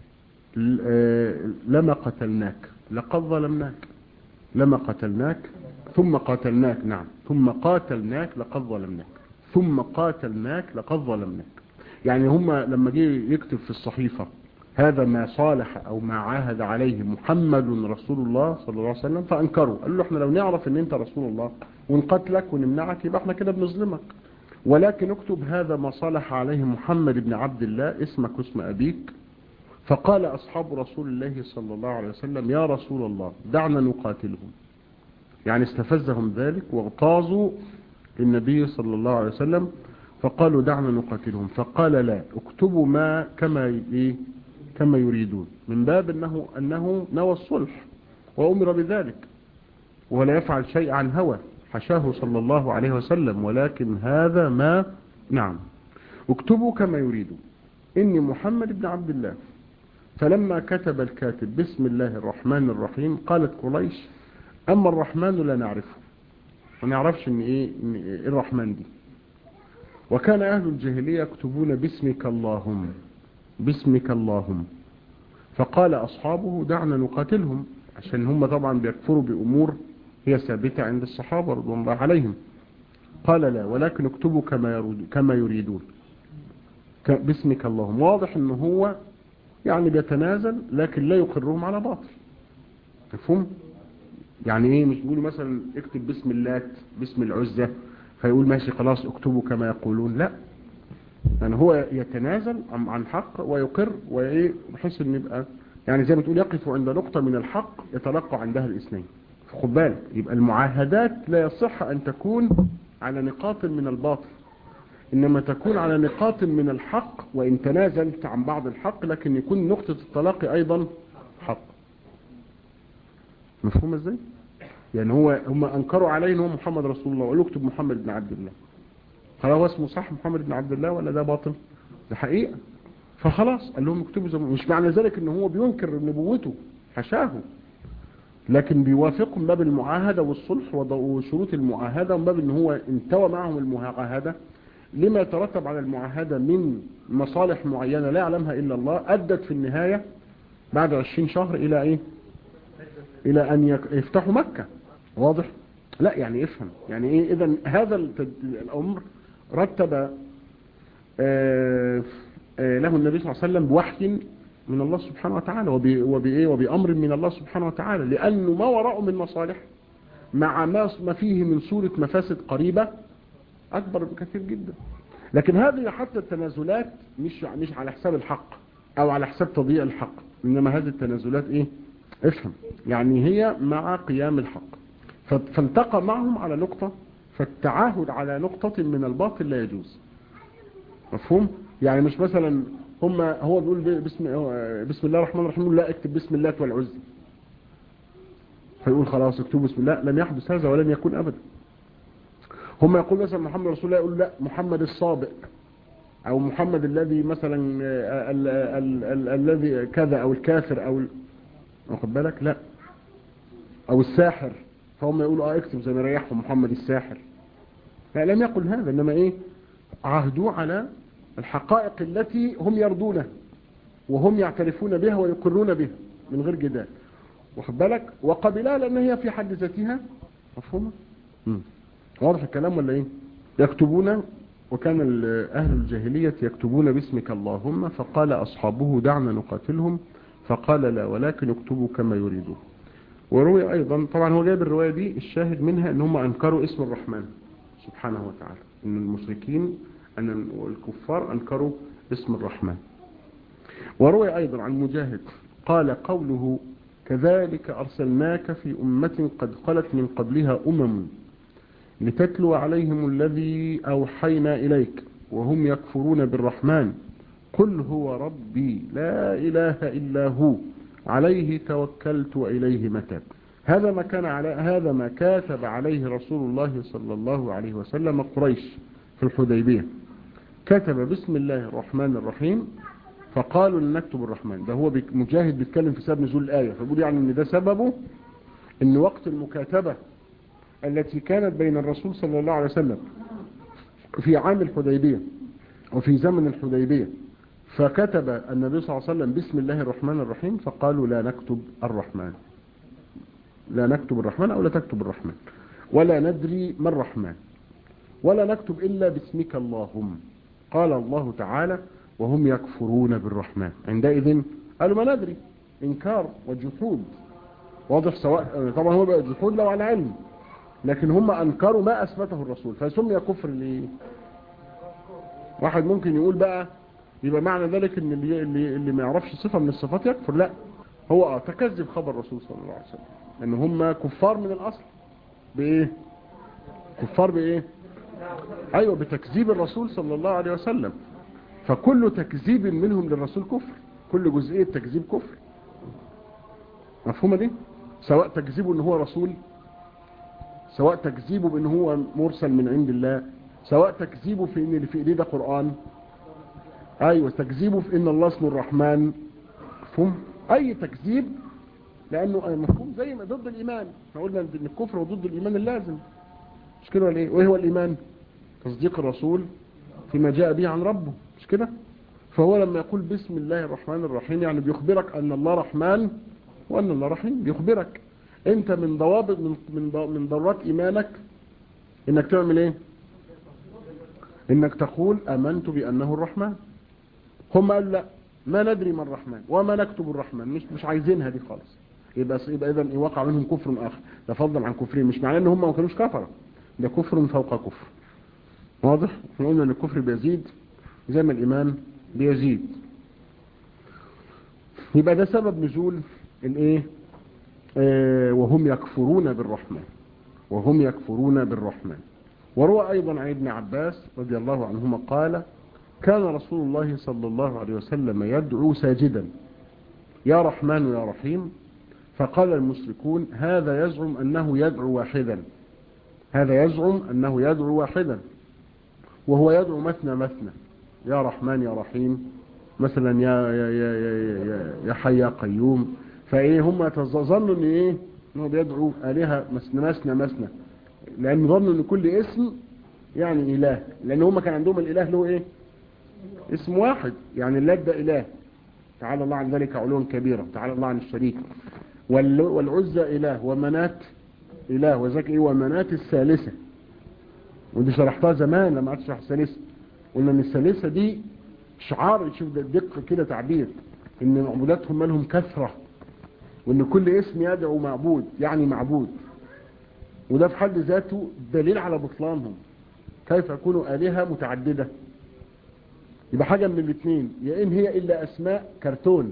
لما قتلناك لقد ظلمناك لما قتلناك ثم قاتلناك نعم ثم قاتلناك لقد ظلمناك ثم قاتلناك لقد ظلمناك يعني هم لما جه يكتب في الصحيفة هذا ما صالح او ما عاهد عليه محمد رسول الله صلى الله عليه وسلم فانكروا قالوا له احنا لو نعرف ان انت رسول الله ونقتلك ونمنعك يبقى احنا كده بنظلمك ولكن اكتب هذا ما صالح عليه محمد بن عبد الله اسمك واسم ابيك فقال أصحاب رسول الله صلى الله عليه وسلم يا رسول الله دعنا نقاتلهم يعني استفزهم ذلك واغتاظوا للنبي صلى الله عليه وسلم فقالوا دعنا نقاتلهم فقال لا اكتبوا ما كما كما يريدون من باب أنه, أنه نوى الصلح وأمر بذلك ولا يفعل شيء عن هوى حشاه صلى الله عليه وسلم ولكن هذا ما نعم اكتبوا كما يريدون إني محمد بن عبد الله فلما كتب الكاتب بسم الله الرحمن الرحيم قالت قريش أما الرحمن لا نعرفه ما نعرفش إن إيه, إن إيه الرحمن دي وكان أهل الجاهلية يكتبون باسمك اللهم باسمك اللهم فقال أصحابه دعنا نقاتلهم عشان هم طبعا بيكفروا بأمور هي ثابتة عند الصحابة رضوان الله عليهم قال لا ولكن اكتبوا كما, كما يريدون باسمك اللهم واضح ان هو يعني بيتنازل لكن لا يقرهم على باطل مفهوم يعني ايه مش بيقولوا مثلا اكتب باسم اللات باسم العزة فيقول ماشي خلاص اكتبوا كما يقولون لا يعني هو يتنازل عن حق ويقر وايه بحيث ان يبقى يعني زي ما تقول يقف عند نقطة من الحق يتلقى عندها الاثنين خد بالك يبقى المعاهدات لا يصح ان تكون على نقاط من الباطل إنما تكون على نقاط من الحق وإن تنازلت عن بعض الحق لكن يكون نقطة التلاقي أيضا حق مفهوم ازاي يعني هو هم انكروا عليه ان هو محمد رسول الله وقالوا اكتب محمد بن عبد الله هل هو اسمه صح محمد بن عبد الله ولا ده باطل ده حقيقة فخلاص قال لهم اكتبوا زي مش معنى ذلك ان هو بينكر نبوته حشاه لكن بيوافقهم باب المعاهدة والصلح وشروط المعاهدة وباب ان هو انتوى معهم المعاهدة لما يترتب على المعاهدة من مصالح معينة لا يعلمها إلا الله أدت في النهاية بعد عشرين شهر إلى إيه إلى أن يفتحوا مكة واضح لا يعني افهم يعني إيه إذا هذا الأمر رتب آه آه له النبي صلى الله عليه وسلم بوحي من الله سبحانه وتعالى وبإيه وبأمر من الله سبحانه وتعالى لأنه ما وراءه من مصالح مع ما فيه من صورة مفاسد قريبة أكبر بكثير جدا لكن هذه حتى التنازلات مش مش على حساب الحق أو على حساب تضييع الحق إنما هذه التنازلات إيه افهم يعني هي مع قيام الحق فالتقى معهم على نقطة فالتعاهد على نقطة من الباطل لا يجوز مفهوم يعني مش مثلا هم هو بيقول بسم بسم الله الرحمن الرحيم لا اكتب بسم الله والعزى فيقول خلاص اكتبوا بسم الله لم يحدث هذا ولم يكن ابدا هم يقول مثلا محمد رسول الله يقول لا محمد الصابئ او محمد الذي مثلا الذي كذا او الكافر او واخد بالك لا او الساحر فهم يقولوا اه اكتب زي ما ريحهم محمد الساحر لا لم يقل هذا انما ايه عهدوا على الحقائق التي هم يرضونها وهم يعترفون بها ويقرون بها من غير جدال واخد بالك وقبلها لان هي في حد ذاتها مفهومه واضح الكلام ولا ايه يكتبون وكان اهل الجاهليه يكتبون باسمك اللهم فقال اصحابه دعنا نقاتلهم فقال لا ولكن اكتبوا كما يريدون وروي ايضا طبعا هو جايب الروايه دي الشاهد منها ان هم انكروا اسم الرحمن سبحانه وتعالى ان المشركين ان الكفار انكروا اسم الرحمن وروي ايضا عن مجاهد قال قوله كذلك ارسلناك في امه قد خلت من قبلها امم لتتلو عليهم الذي اوحينا اليك وهم يكفرون بالرحمن قل هو ربي لا اله الا هو عليه توكلت واليه متاب هذا ما كان على هذا ما كاتب عليه رسول الله صلى الله عليه وسلم قريش في الحديبيه كتب بسم الله الرحمن الرحيم فقالوا لن نكتب الرحمن ده هو مجاهد بيتكلم في سبب نزول الآية فبيقول يعني ان ده سببه ان وقت المكاتبة التي كانت بين الرسول صلى الله عليه وسلم في عام الحديبية وفي زمن الحديبية فكتب النبي صلى الله عليه وسلم بسم الله الرحمن الرحيم فقالوا لا نكتب الرحمن لا نكتب الرحمن أو لا تكتب الرحمن ولا ندري ما الرحمن ولا نكتب إلا باسمك اللهم قال الله تعالى وهم يكفرون بالرحمن عندئذ قالوا ما ندري إنكار وجحود واضح سواء طبعا هو بقى جحود لو على علم لكن هم أنكروا ما أثبته الرسول فسمي كفر ليه واحد ممكن يقول بقى يبقى معنى ذلك ان اللي, اللي, اللي ما يعرفش صفة من الصفات يكفر لا هو تكذب خبر الرسول صلى الله عليه وسلم ان هم كفار من الأصل بإيه كفار بإيه أيوة بتكذيب الرسول صلى الله عليه وسلم فكل تكذيب منهم للرسول كفر كل جزئية تكذيب كفر مفهومة دي سواء تكذيبه ان هو رسول سواء تكذيبه بان هو مرسل من عند الله سواء تكذيبه في ان اللي في ايديه ده قرآن ايوه تكذيبه في ان الله اسمه الرحمن مفهوم اي تكذيب لانه مفهوم زي ما ضد الايمان احنا قلنا ان الكفر وضد الايمان اللازم مش كده ولا ايه وايه هو الايمان تصديق الرسول فيما جاء به عن ربه مش كده فهو لما يقول بسم الله الرحمن الرحيم يعني بيخبرك ان الله رحمن وان الله رحيم بيخبرك انت من ضوابط من من من ضرورات ايمانك انك تعمل ايه انك تقول امنت بانه الرحمن هم قالوا لا ما ندري ما الرحمن وما نكتب الرحمن مش مش عايزينها دي خالص يبقى يبقى اذا وقع منهم كفر اخر ده فضلا عن كفرهم مش معناه ان هم ما كانوش كفره ده كفر فوق كفر واضح احنا قلنا ان الكفر بيزيد زي ما الايمان بيزيد يبقى ده سبب نزول الايه آه وهم يكفرون بالرحمن وهم يكفرون بالرحمن وروى ايضا عن ابن عباس رضي الله عنهما قال كان رسول الله صلى الله عليه وسلم يدعو ساجدا يا رحمن يا رحيم فقال المشركون هذا يزعم أنه يدعو واحدا هذا يزعم أنه يدعو واحدا وهو يدعو مثنى مثنى يا رحمن يا رحيم مثلا يا يا يا يا, يا, يا حي يا قيوم فايه هم ظنوا ان ايه انه بيدعو الهه مثنى مثنى مثنى لان ظنوا ان كل اسم يعني اله لان هم كان عندهم الاله له ايه اسم واحد يعني اللات ده اله تعالى الله عن ذلك علوا كبيرا تعالى الله عن الشريك والعزى اله ومنات اله وذاك ايه ومنات الثالثه ودي شرحتها زمان لما قعدت اشرح الثالثه قلنا ان الثالثه دي شعار شوف ده دقه كده تعبير ان معبوداتهم منهم كثره وان كل اسم يدعو معبود يعني معبود وده في حد ذاته دليل على بطلانهم كيف يكونوا آلهة متعددة يبقى حاجة من الاثنين يا إن هي إلا أسماء كرتون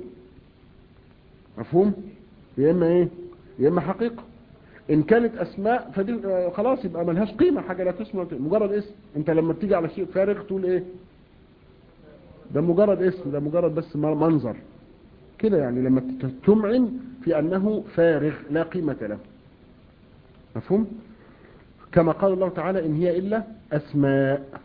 مفهوم يا إما إيه يا إما حقيقة إن كانت أسماء فدي خلاص يبقى ملهاش قيمة حاجة لا تسمى مجرد اسم أنت لما بتيجي على شيء فارغ تقول إيه ده مجرد اسم ده مجرد بس منظر كده يعني لما تمعن في أنه فارغ لا قيمة له مفهوم كما قال الله تعالى إن هي إلا أسماء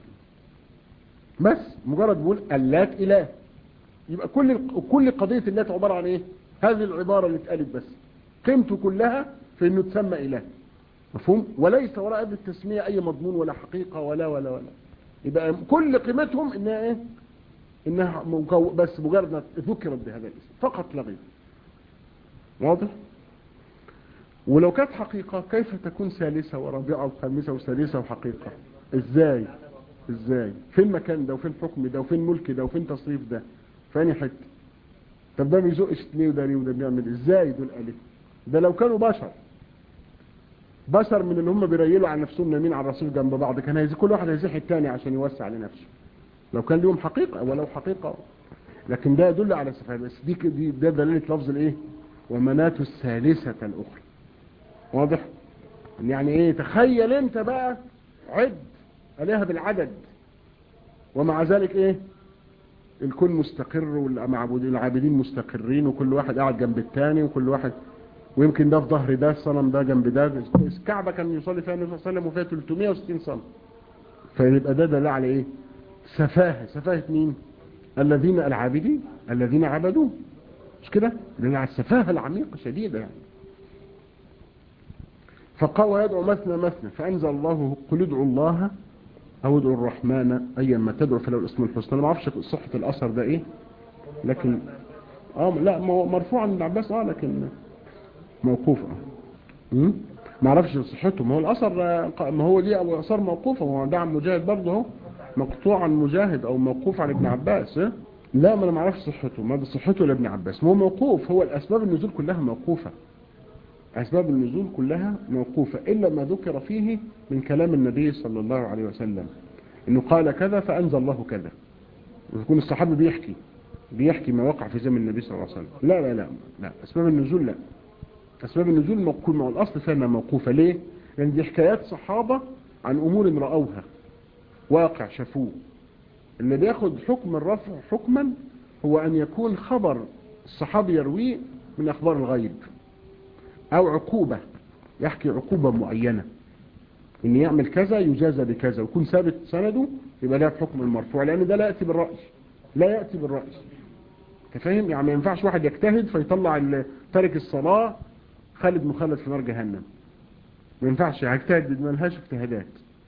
بس مجرد بقول اللات إله يبقى كل كل قضية اللات عبارة عن إيه هذه العبارة اللي اتقالت بس قيمته كلها في إنه تسمى إله مفهوم وليس وراء هذه التسمية أي مضمون ولا حقيقة ولا ولا ولا يبقى كل قيمتهم إنها إيه إنها بس مجرد ما ذكرت بهذا الاسم فقط لا غير واضح ولو كانت حقيقة كيف تكون ثالثة ورابعة وخامسة وسادسة وحقيقة ازاي ازاي فين مكان ده وفين حكم ده وفين ملك ده وفين تصريف ده فاني حتة طب ده بيزقش ليه وده ليه وده بيعمل ازاي دول الف ده لو كانوا بشر بشر من اللي هم بيريلوا عن نفسهم نايمين على الرسول جنب بعض كان هيزي كل واحد هيزيح الثاني عشان يوسع لنفسه لو كان ليهم حقيقة ولو حقيقة لكن ده يدل على سفاهة بس دي دي ده دلالة لفظ الايه ومنات الثالثة الاخرى واضح يعني ايه تخيل انت بقى عد عليها بالعدد ومع ذلك ايه الكون مستقر والعابدين مستقرين وكل واحد قاعد جنب الثاني وكل واحد ويمكن ده في ظهر ده الصنم ده جنب ده الكعبة كان يصلي فيها النبي صلى الله عليه وسلم وفيها 360 صنم فيبقى ده دل على ايه سفاهة سفاهة مين الذين العابدين الذين عبدوه مش كده دل على السفاهة العميقة شديدة يعني فقال ويدعو مثنى مثنى فأنزل الله قل ادعوا الله أو ادعوا الرحمن أيا ما تدعو فله الاسم الحسنى أنا ما أعرفش صحة الأثر ده إيه لكن آه لا مرفوع عن ابن عباس آه لكن موقوف آه ما أعرفش صحته ما هو الأثر ما هو دي أو أثر موقوفة هو ده عن مجاهد برضه هو مقطوع عن مجاهد أو موقوف عن ابن عباس إيه؟ لا ما أنا ما أعرفش صحته ما ده صحته لابن عباس ما هو موقوف هو الأسباب النزول كلها موقوفة أسباب النزول كلها موقوفة إلا ما ذكر فيه من كلام النبي صلى الله عليه وسلم إنه قال كذا فأنزل الله كذا ويكون الصحابي بيحكي بيحكي ما وقع في زمن النبي صلى الله عليه وسلم لا لا لا لا أسباب النزول لا أسباب النزول موقوف مع الأصل فيها موقوفة ليه؟ لأن دي حكايات صحابة عن أمور رأوها واقع شافوه اللي بياخد حكم الرفع حكما هو أن يكون خبر الصحابي يرويه من أخبار الغيب او عقوبة يحكي عقوبة معينة ان يعمل كذا يجازى بكذا ويكون ثابت سنده يبقى لها حكم المرفوع لان ده لا يأتي بالرأي لا يأتي بالرأي تفهم يعني ما ينفعش واحد يجتهد فيطلع تارك الصلاة خالد مخلد في نار جهنم ما ينفعش يجتهد ما لهاش اجتهادات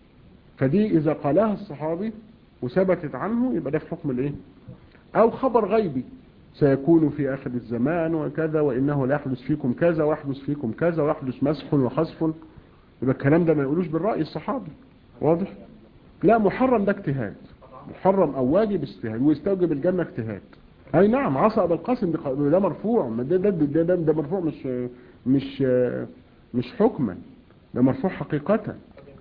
فدي اذا قالها الصحابي وثبتت عنه يبقى ده في حكم الايه او خبر غيبي سيكون في آخر الزمان وكذا وإنه لا يحدث فيكم كذا ويحدث فيكم كذا ويحدث مسح وخسف يبقى الكلام ده ما يقولوش بالرأي الصحابي واضح لا محرم ده اجتهاد محرم أو واجب اجتهاد ويستوجب الجنة اجتهاد أي نعم عصى أبا القاسم ده مرفوع ده, ده, ده, ده, ده مرفوع مش مش مش حكما ده مرفوع حقيقة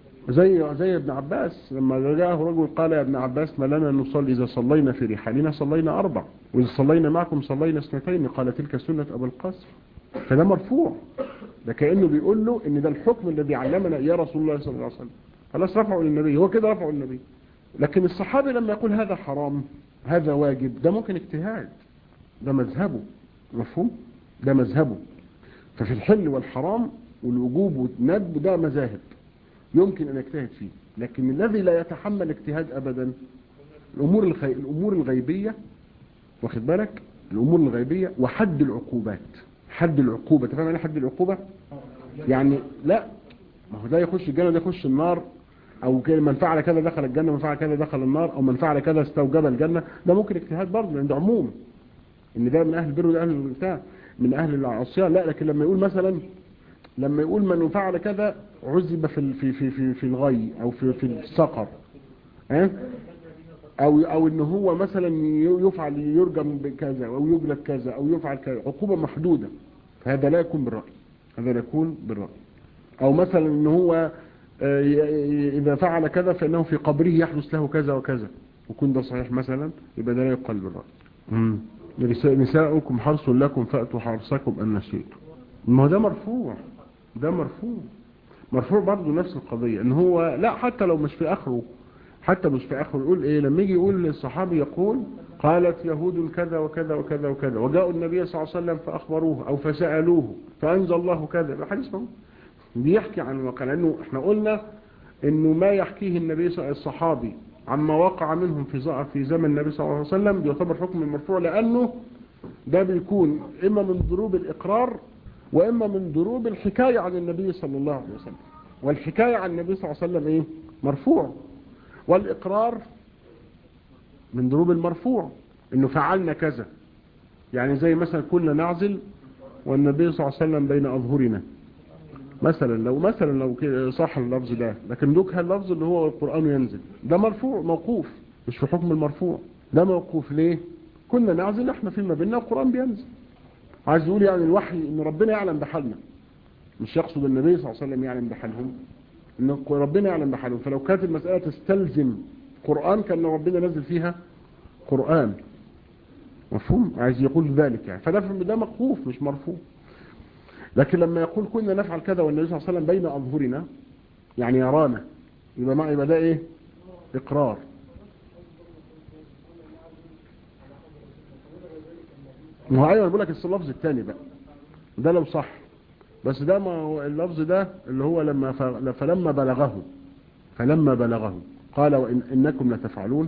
زي زي ابن عباس لما جاءه رجل قال يا ابن عباس ما لنا نصلي إذا صلينا في رحالنا صلينا أربع وإذا صلينا معكم صلينا اثنتين قال تلك سنة أبو القاسم فده مرفوع ده كأنه بيقول له إن ده الحكم الذي علمنا يا رسول الله صلى الله عليه وسلم خلاص رفعوا للنبي هو كده رفعوا للنبي لكن الصحابي لما يقول هذا حرام هذا واجب ده ممكن اجتهاد ده مذهبه مفهوم ده مذهبه ففي الحل والحرام والوجوب والندب ده مذاهب يمكن أن يجتهد فيه لكن الذي لا يتحمل اجتهاد أبدا الأمور, الخي... الأمور الغيبية واخد بالك الأمور الغيبية وحد العقوبات حد العقوبة تفهم يعني حد العقوبة يعني لا ما هو ده يخش الجنة ده يخش النار او من فعل كذا دخل الجنة من فعل كذا دخل النار او من فعل كذا استوجب الجنة ده ممكن اجتهاد برضه لان ده عموم ان ده من اهل البر وده اهل البتاع من اهل العصيان لا لكن لما يقول مثلا لما يقول من فعل كذا عذب في في في في, في الغي او في في السقر اه او او ان هو مثلا يفعل يرجم بكذا او يجلد كذا او يفعل كذا عقوبة محدودة فهذا لا يكون بالرأي هذا لا يكون بالرأي او مثلا ان هو اذا فعل كذا فانه في قبره يحدث له كذا وكذا وكن ده صحيح مثلا يبقى ده لا يقال بالرأي نساؤكم حرص لكم فأتوا حرصكم أن شئتم ما هو ده مرفوع ده مرفوع مرفوع برضه نفس القضية ان هو لا حتى لو مش في اخره حتى مش في اخره يقول ايه لما يجي يقول للصحابي يقول قالت يهود كذا وكذا وكذا وكذا وجاءوا النبي صلى الله عليه وسلم فاخبروه او فسألوه فانزل الله كذا الحديث موجود بيحكي عن الواقع لانه احنا قلنا انه ما يحكيه النبي الصحابي عما وقع منهم في في زمن النبي صلى الله عليه وسلم بيعتبر حكم المرفوع لانه ده بيكون اما من ضروب الاقرار واما من ضروب الحكاية عن النبي صلى الله عليه وسلم والحكاية عن النبي صلى الله عليه وسلم ايه مرفوع والاقرار من ضروب المرفوع انه فعلنا كذا يعني زي مثلا كنا نعزل والنبي صلى الله عليه وسلم بين اظهرنا مثلا لو مثلا لو صح اللفظ ده لكن دوك اللفظ اللي هو القرآن ينزل ده مرفوع موقوف مش في حكم المرفوع ده موقوف ليه كنا نعزل احنا فيما بيننا القرآن بينزل عايز يقول يعني الوحي ان ربنا يعلم بحالنا مش يقصد النبي صلى الله عليه وسلم يعلم بحالهم ان ربنا يعلم بحالهم فلو كانت المسألة تستلزم قرآن كان ربنا نزل فيها قرآن مفهوم عايز يقول ذلك يعني فده ده موقوف مش مرفوع لكن لما يقول كنا نفعل كذا والنبي صلى الله عليه وسلم بين أظهرنا يعني يرانا يبقى ما يبقى ده ايه اقرار ما هو ايوه بقول لك اللفظ الثاني بقى ده لو صح بس ده ما هو اللفظ ده اللي هو لما فلما بلغه فلما بلغه قال وإن انكم لتفعلون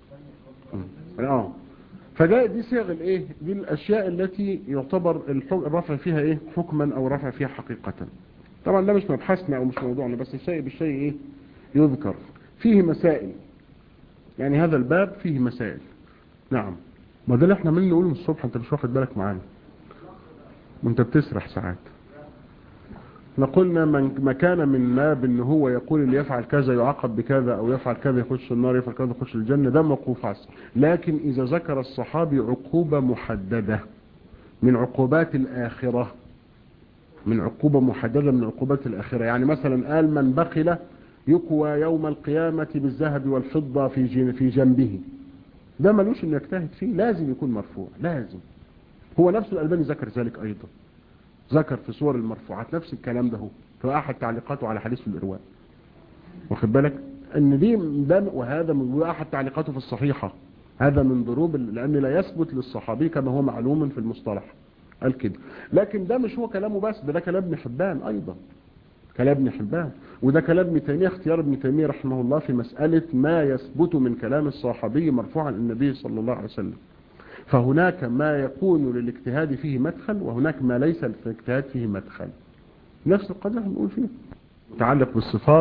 اه فده دي صيغ الايه دي الاشياء التي يعتبر الرفع فيها ايه حكما او رفع فيها حقيقة طبعا ده مش مبحثنا او مش موضوعنا بس الشيء بالشيء ايه يذكر فيه مسائل يعني هذا الباب فيه مسائل نعم ما ده اللي احنا من نقوله من الصبح انت مش واخد بالك معانا وانت بتسرح ساعات احنا قلنا من ما كان من باب ان هو يقول اللي يفعل كذا يعاقب بكذا او يفعل كذا يخش النار يفعل كذا يخش الجنة ده موقوف عصر لكن اذا ذكر الصحابي عقوبة محددة من عقوبات الاخرة من عقوبة محددة من عقوبات الاخرة يعني مثلا قال من بخل يكوى يوم القيامة بالذهب والفضة في في جنبه ده ملوش انه يجتهد فيه لازم يكون مرفوع لازم هو نفسه الألباني ذكر ذلك ايضا ذكر في صور المرفوعات نفس الكلام ده هو في احد تعليقاته على حديث الارواء واخد بالك ان دي ده وهذا من احد تعليقاته في الصحيحة هذا من ضروب لان لا يثبت للصحابي كما هو معلوم في المصطلح قال كده لكن ده مش هو كلامه بس ده, ده كلام ابن حبان ايضا كلام ابن حبان وده كلام ابن تيمية اختيار ابن تيمية رحمه الله في مسألة ما يثبت من كلام الصحابي مرفوعا النبي صلى الله عليه وسلم فهناك ما يكون للاجتهاد فيه مدخل وهناك ما ليس للاجتهاد فيه مدخل نفس القدر هنقول فيه متعلق بالصفات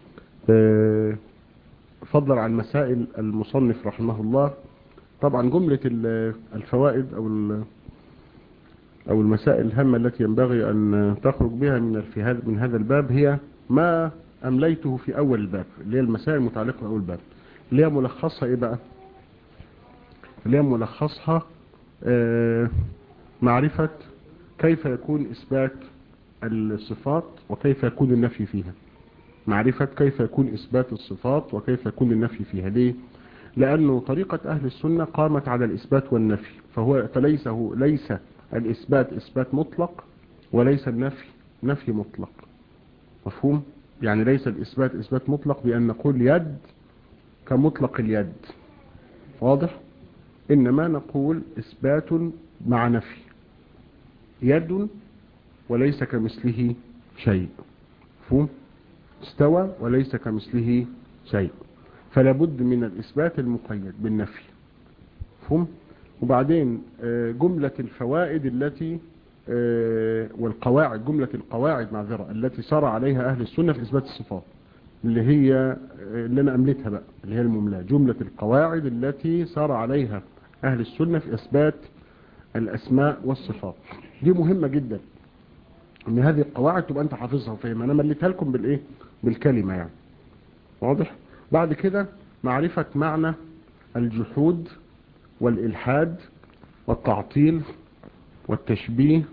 فضلا عن مسائل المصنف رحمه الله طبعا جملة الفوائد أو أو المسائل الهامة التي ينبغي أن تخرج بها من في هذا من هذا الباب هي ما أمليته في أول الباب اللي هي المسائل المتعلقة بأول الباب اللي هي ملخصها إيه بقى اللي هي ملخصها آه معرفة كيف يكون إثبات الصفات وكيف يكون النفي فيها معرفة كيف يكون إثبات الصفات وكيف يكون النفي فيها ليه؟ لأنه طريقة أهل السنة قامت على الإثبات والنفي فهو فليس هو ليس الإثبات إثبات مطلق وليس النفي نفي مطلق مفهوم؟ يعني ليس الإثبات إثبات مطلق بأن نقول يد كمطلق اليد واضح؟ إنما نقول إثبات مع نفي يد وليس كمثله شيء مفهوم استوى وليس كمثله شيء فلا بد من الإثبات المقيد بالنفي مفهوم وبعدين جملة الفوائد التي والقواعد جملة القواعد معذرة التي سار عليها أهل السنة في إثبات الصفات اللي هي اللي أنا أملتها بقى اللي هي المملاة جملة القواعد التي سار عليها أهل السنة في إثبات الأسماء والصفات دي مهمة جدا ان هذه القواعد تبقى انت حافظها وفاهمها انا مليتها لكم بالايه بالكلمة يعني واضح بعد كده معرفة معنى الجحود والإلحاد والتعطيل والتشبيه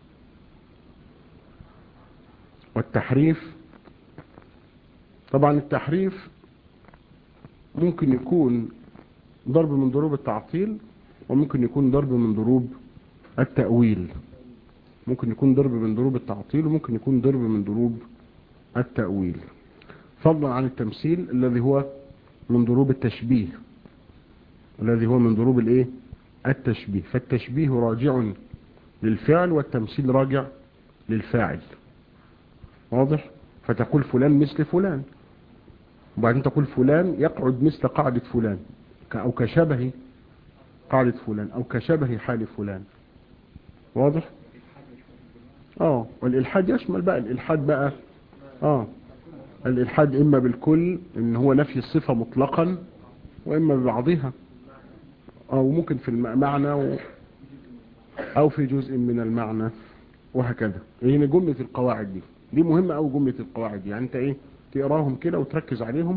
والتحريف طبعا التحريف ممكن يكون ضرب من ضروب التعطيل وممكن يكون ضرب من ضروب التأويل ممكن يكون ضرب من ضروب التعطيل وممكن يكون ضرب من ضروب التأويل فضلا عن التمثيل الذي هو من ضروب التشبيه الذي هو من ضروب الايه التشبيه فالتشبيه راجع للفعل والتمثيل راجع للفاعل واضح فتقول فلان مثل فلان وبعدين تقول فلان يقعد مثل قاعدة فلان او كشبه قاعدة فلان او كشبه حال فلان واضح اه والالحاد يشمل بقى الالحاد بقى اه الالحاد اما بالكل ان هو نفي الصفة مطلقا واما ببعضها او ممكن في المعنى و... او في جزء من المعنى وهكذا يعني جملة القواعد دي دي مهمة او جملة القواعد دي يعني انت ايه تقراهم كده وتركز عليهم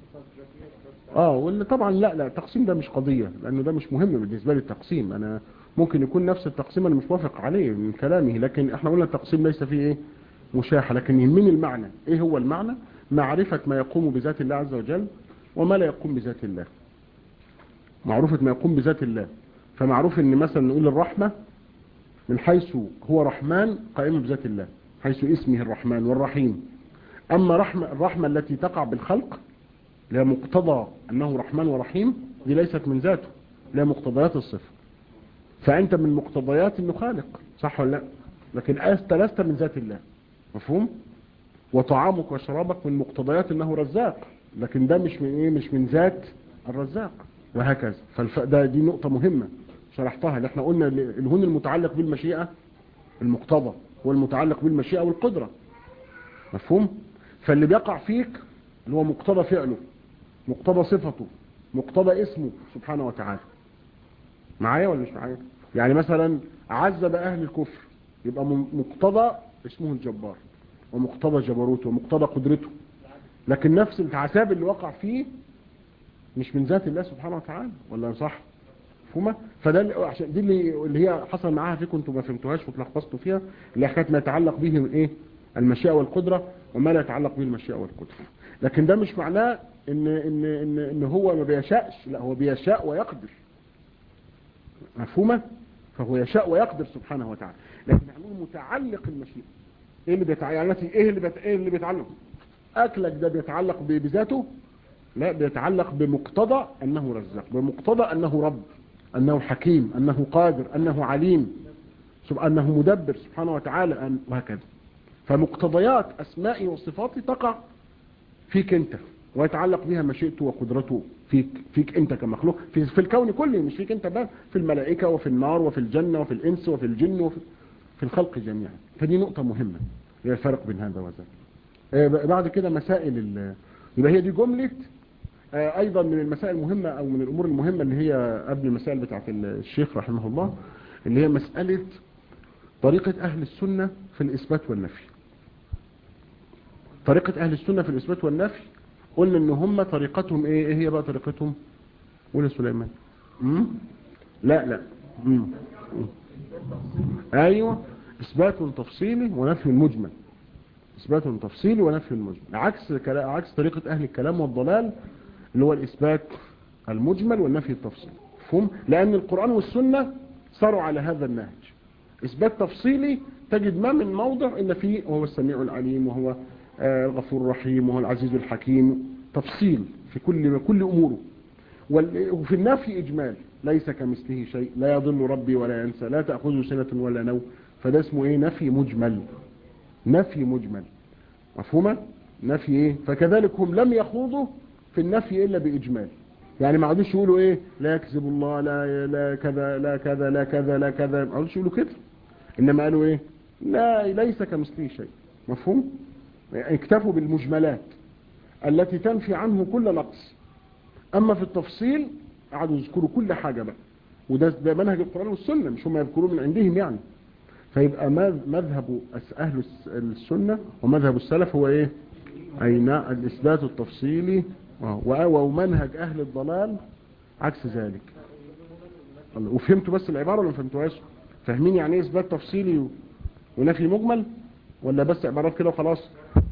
اه واللي طبعا لا لا التقسيم ده مش قضية لانه ده مش مهم بالنسبة لي التقسيم انا ممكن يكون نفس التقسيم انا مش موافق عليه من كلامه لكن احنا قلنا التقسيم ليس فيه ايه مشاحة لكن يهمني المعنى ايه هو المعنى معرفة ما يقوم بذات الله عز وجل وما لا يقوم بذات الله معروفة ما يقوم بذات الله فمعروف ان مثلا نقول الرحمة من حيث هو رحمن قائم بذات الله حيث اسمه الرحمن والرحيم اما رحمة الرحمة التي تقع بالخلق لها مقتضى انه رحمن ورحيم دي ليست من ذاته لها مقتضيات الصفة فانت من مقتضيات انه خالق صح ولا لا لكن انت لست من ذات الله مفهوم وطعامك وشرابك من مقتضيات انه رزاق لكن ده مش من ايه مش من ذات الرزاق وهكذا فده دي نقطة مهمة شرحتها اللي احنا قلنا الهون المتعلق بالمشيئة المقتضى هو المتعلق بالمشيئة والقدرة مفهوم فاللي بيقع فيك اللي هو مقتضى فعله مقتضى صفته مقتضى اسمه سبحانه وتعالى معايا ولا مش معايا يعني مثلا عذب اهل الكفر يبقى مقتضى اسمه الجبار ومقتضى جبروته ومقتضى قدرته لكن نفس العذاب اللي وقع فيه مش من ذات الله سبحانه وتعالى ولا صح مفهومه فده عشان دي اللي اللي هي حصل معاها فيكم انتوا ما فهمتوهاش وتلخبطتوا فيها اللي حكايه ما يتعلق به من ايه المشيئه والقدره وما لا يتعلق به المشيئه والقدره لكن ده مش معناه ان ان ان ان هو ما بيشاءش لا هو بيشاء ويقدر مفهومه فهو يشاء ويقدر سبحانه وتعالى لكن نقول متعلق المشيئه ايه اللي بيتعلق يعني ايه اللي بيت... ايه اللي بيتعلق اكلك ده بيتعلق بذاته لا بيتعلق بمقتضى انه رزاق بمقتضى انه رب انه حكيم انه قادر انه عليم انه مدبر سبحانه وتعالى وهكذا فمقتضيات اسمائه وصفاته تقع فيك انت ويتعلق بها مشيئته وقدرته فيك فيك انت كمخلوق في, في الكون كله مش فيك انت بقى في الملائكة وفي النار وفي الجنة وفي الانس وفي الجن وفي في الخلق جميعا فدي نقطة مهمة هي الفرق بين هذا وذاك آه بعد كده مسائل يبقى هي دي جملة آه ايضا من المسائل المهمة او من الامور المهمة اللي هي قبل المسائل بتاعت الشيخ رحمه الله اللي هي مسألة طريقة اهل السنة في الاثبات والنفي طريقة اهل السنة في الاثبات والنفي قلنا ان هم طريقتهم ايه ايه هي بقى طريقتهم قول يا سليمان امم لا لا امم ايوه اثبات تفصيلي ونفي مجمل اثبات تفصيلي ونفي مجمل عكس عكس طريقة اهل الكلام والضلال اللي هو الاثبات المجمل والنفي التفصيلي مفهوم لان القرآن والسنة صاروا على هذا النهج اثبات تفصيلي تجد ما من موضع ان فيه وهو السميع العليم وهو الغفور الرحيم وهو العزيز الحكيم تفصيل في كل كل اموره وفي النفي اجمال ليس كمثله شيء لا يضل ربي ولا ينسى لا تأخذه سنة ولا نوم فده اسمه ايه نفي مجمل نفي مجمل مفهومه نفي ايه فكذلك هم لم يخوضوا في النفي الا باجمال يعني ما عادوش يقولوا ايه لا يكذب الله لا لا كذا لا كذا لا كذا لا كذا ما عادوش يقولوا كده انما قالوا ايه لا ليس كمثله شيء مفهوم اكتفوا بالمجملات التي تنفي عنه كل نقص اما في التفصيل قعدوا يذكروا كل حاجة بقى وده ده منهج القرآن والسنة مش هم يذكروا من عندهم يعني فيبقى مذهب أهل السنة ومذهب السلف هو ايه اين الاثبات التفصيلي ومنهج اهل الضلال عكس ذلك وفهمتوا بس العبارة ولا ما فهمتوهاش فاهمين يعني ايه اثبات تفصيلي ونفي مجمل ولا بس عبارات كده وخلاص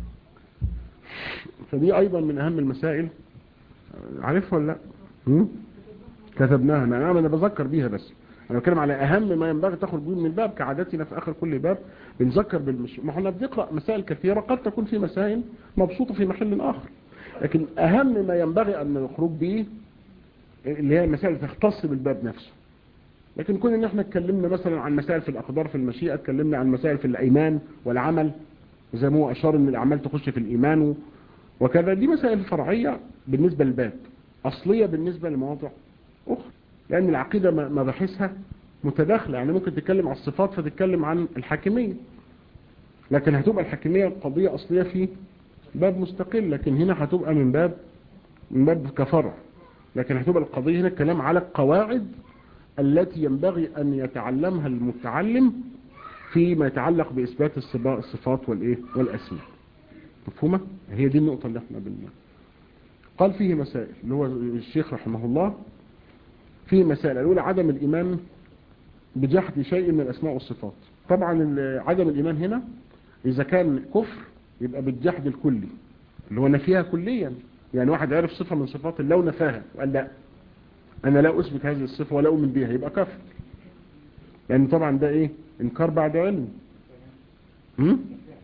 فدي ايضا من اهم المسائل عارفها ولا لا كتبناها انا انا بذكر بيها بس انا بتكلم على اهم ما ينبغي تاخد بيه من الباب كعادتنا في اخر كل باب بنذكر بالمش ما احنا بنقرا مسائل كثيره قد تكون في مسائل مبسوطه في محل اخر لكن اهم ما ينبغي ان نخرج به اللي هي المسائل اللي تختص بالباب نفسه لكن كون ان احنا اتكلمنا مثلا عن مسائل في الاقدار في المشيئه اتكلمنا عن مسائل في الايمان والعمل زي ما هو اشار ان الاعمال تخش في الايمان وكذا دي مسائل فرعيه بالنسبه للباب اصليه بالنسبه لمواضع اخرى لان العقيده مباحثها متداخله يعني ممكن تتكلم عن الصفات فتتكلم عن الحاكميه لكن هتبقى الحاكميه قضيه اصليه في باب مستقل لكن هنا هتبقى من باب من باب كفرع لكن هتبقى القضيه هنا الكلام على القواعد التي ينبغي أن يتعلمها المتعلم فيما يتعلق بإثبات الصفات والإيه والأسماء مفهومة؟ هي دي النقطة اللي احنا بنها قال فيه مسائل اللي هو الشيخ رحمه الله فيه مسائل الأولى عدم الإيمان بجحد شيء من الأسماء والصفات طبعا عدم الإيمان هنا إذا كان كفر يبقى بالجحد الكلي اللي هو نفيها كليا يعني واحد عرف صفة من صفات الله ونفاها وقال لا انا لا اثبت هذه الصفة ولا اؤمن بها يبقى كفر لان يعني طبعا ده ايه انكار بعد علم هم؟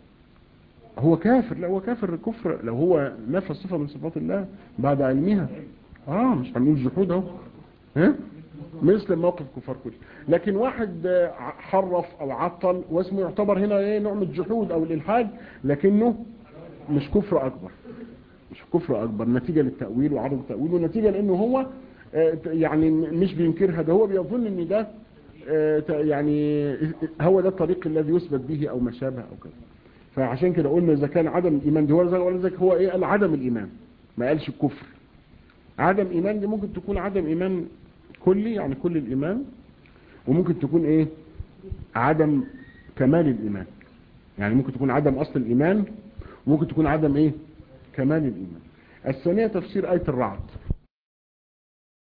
هو كافر لا هو كافر كفر لو هو نفى الصفة من صفات الله بعد علمها اه مش هنقول جحود اهو ها مثل موقف كفار كل لكن واحد حرف او عطل واسمه يعتبر هنا ايه نوع من الجحود او الالحاد لكنه مش كفر اكبر مش كفر اكبر نتيجة للتأويل وعدم التأويل ونتيجة لانه هو يعني مش بينكرها ده هو بيظن ان ده يعني هو ده الطريق الذي يثبت به او ما شابه او كده فعشان كده قلنا اذا كان عدم الايمان ده هو ولا ذلك هو ايه قال عدم الايمان ما قالش الكفر عدم ايمان دي ممكن تكون عدم ايمان كلي يعني كل الايمان وممكن تكون ايه عدم كمال الايمان يعني ممكن تكون عدم اصل الايمان وممكن تكون عدم ايه كمال الايمان الثانيه تفسير ايه الرعد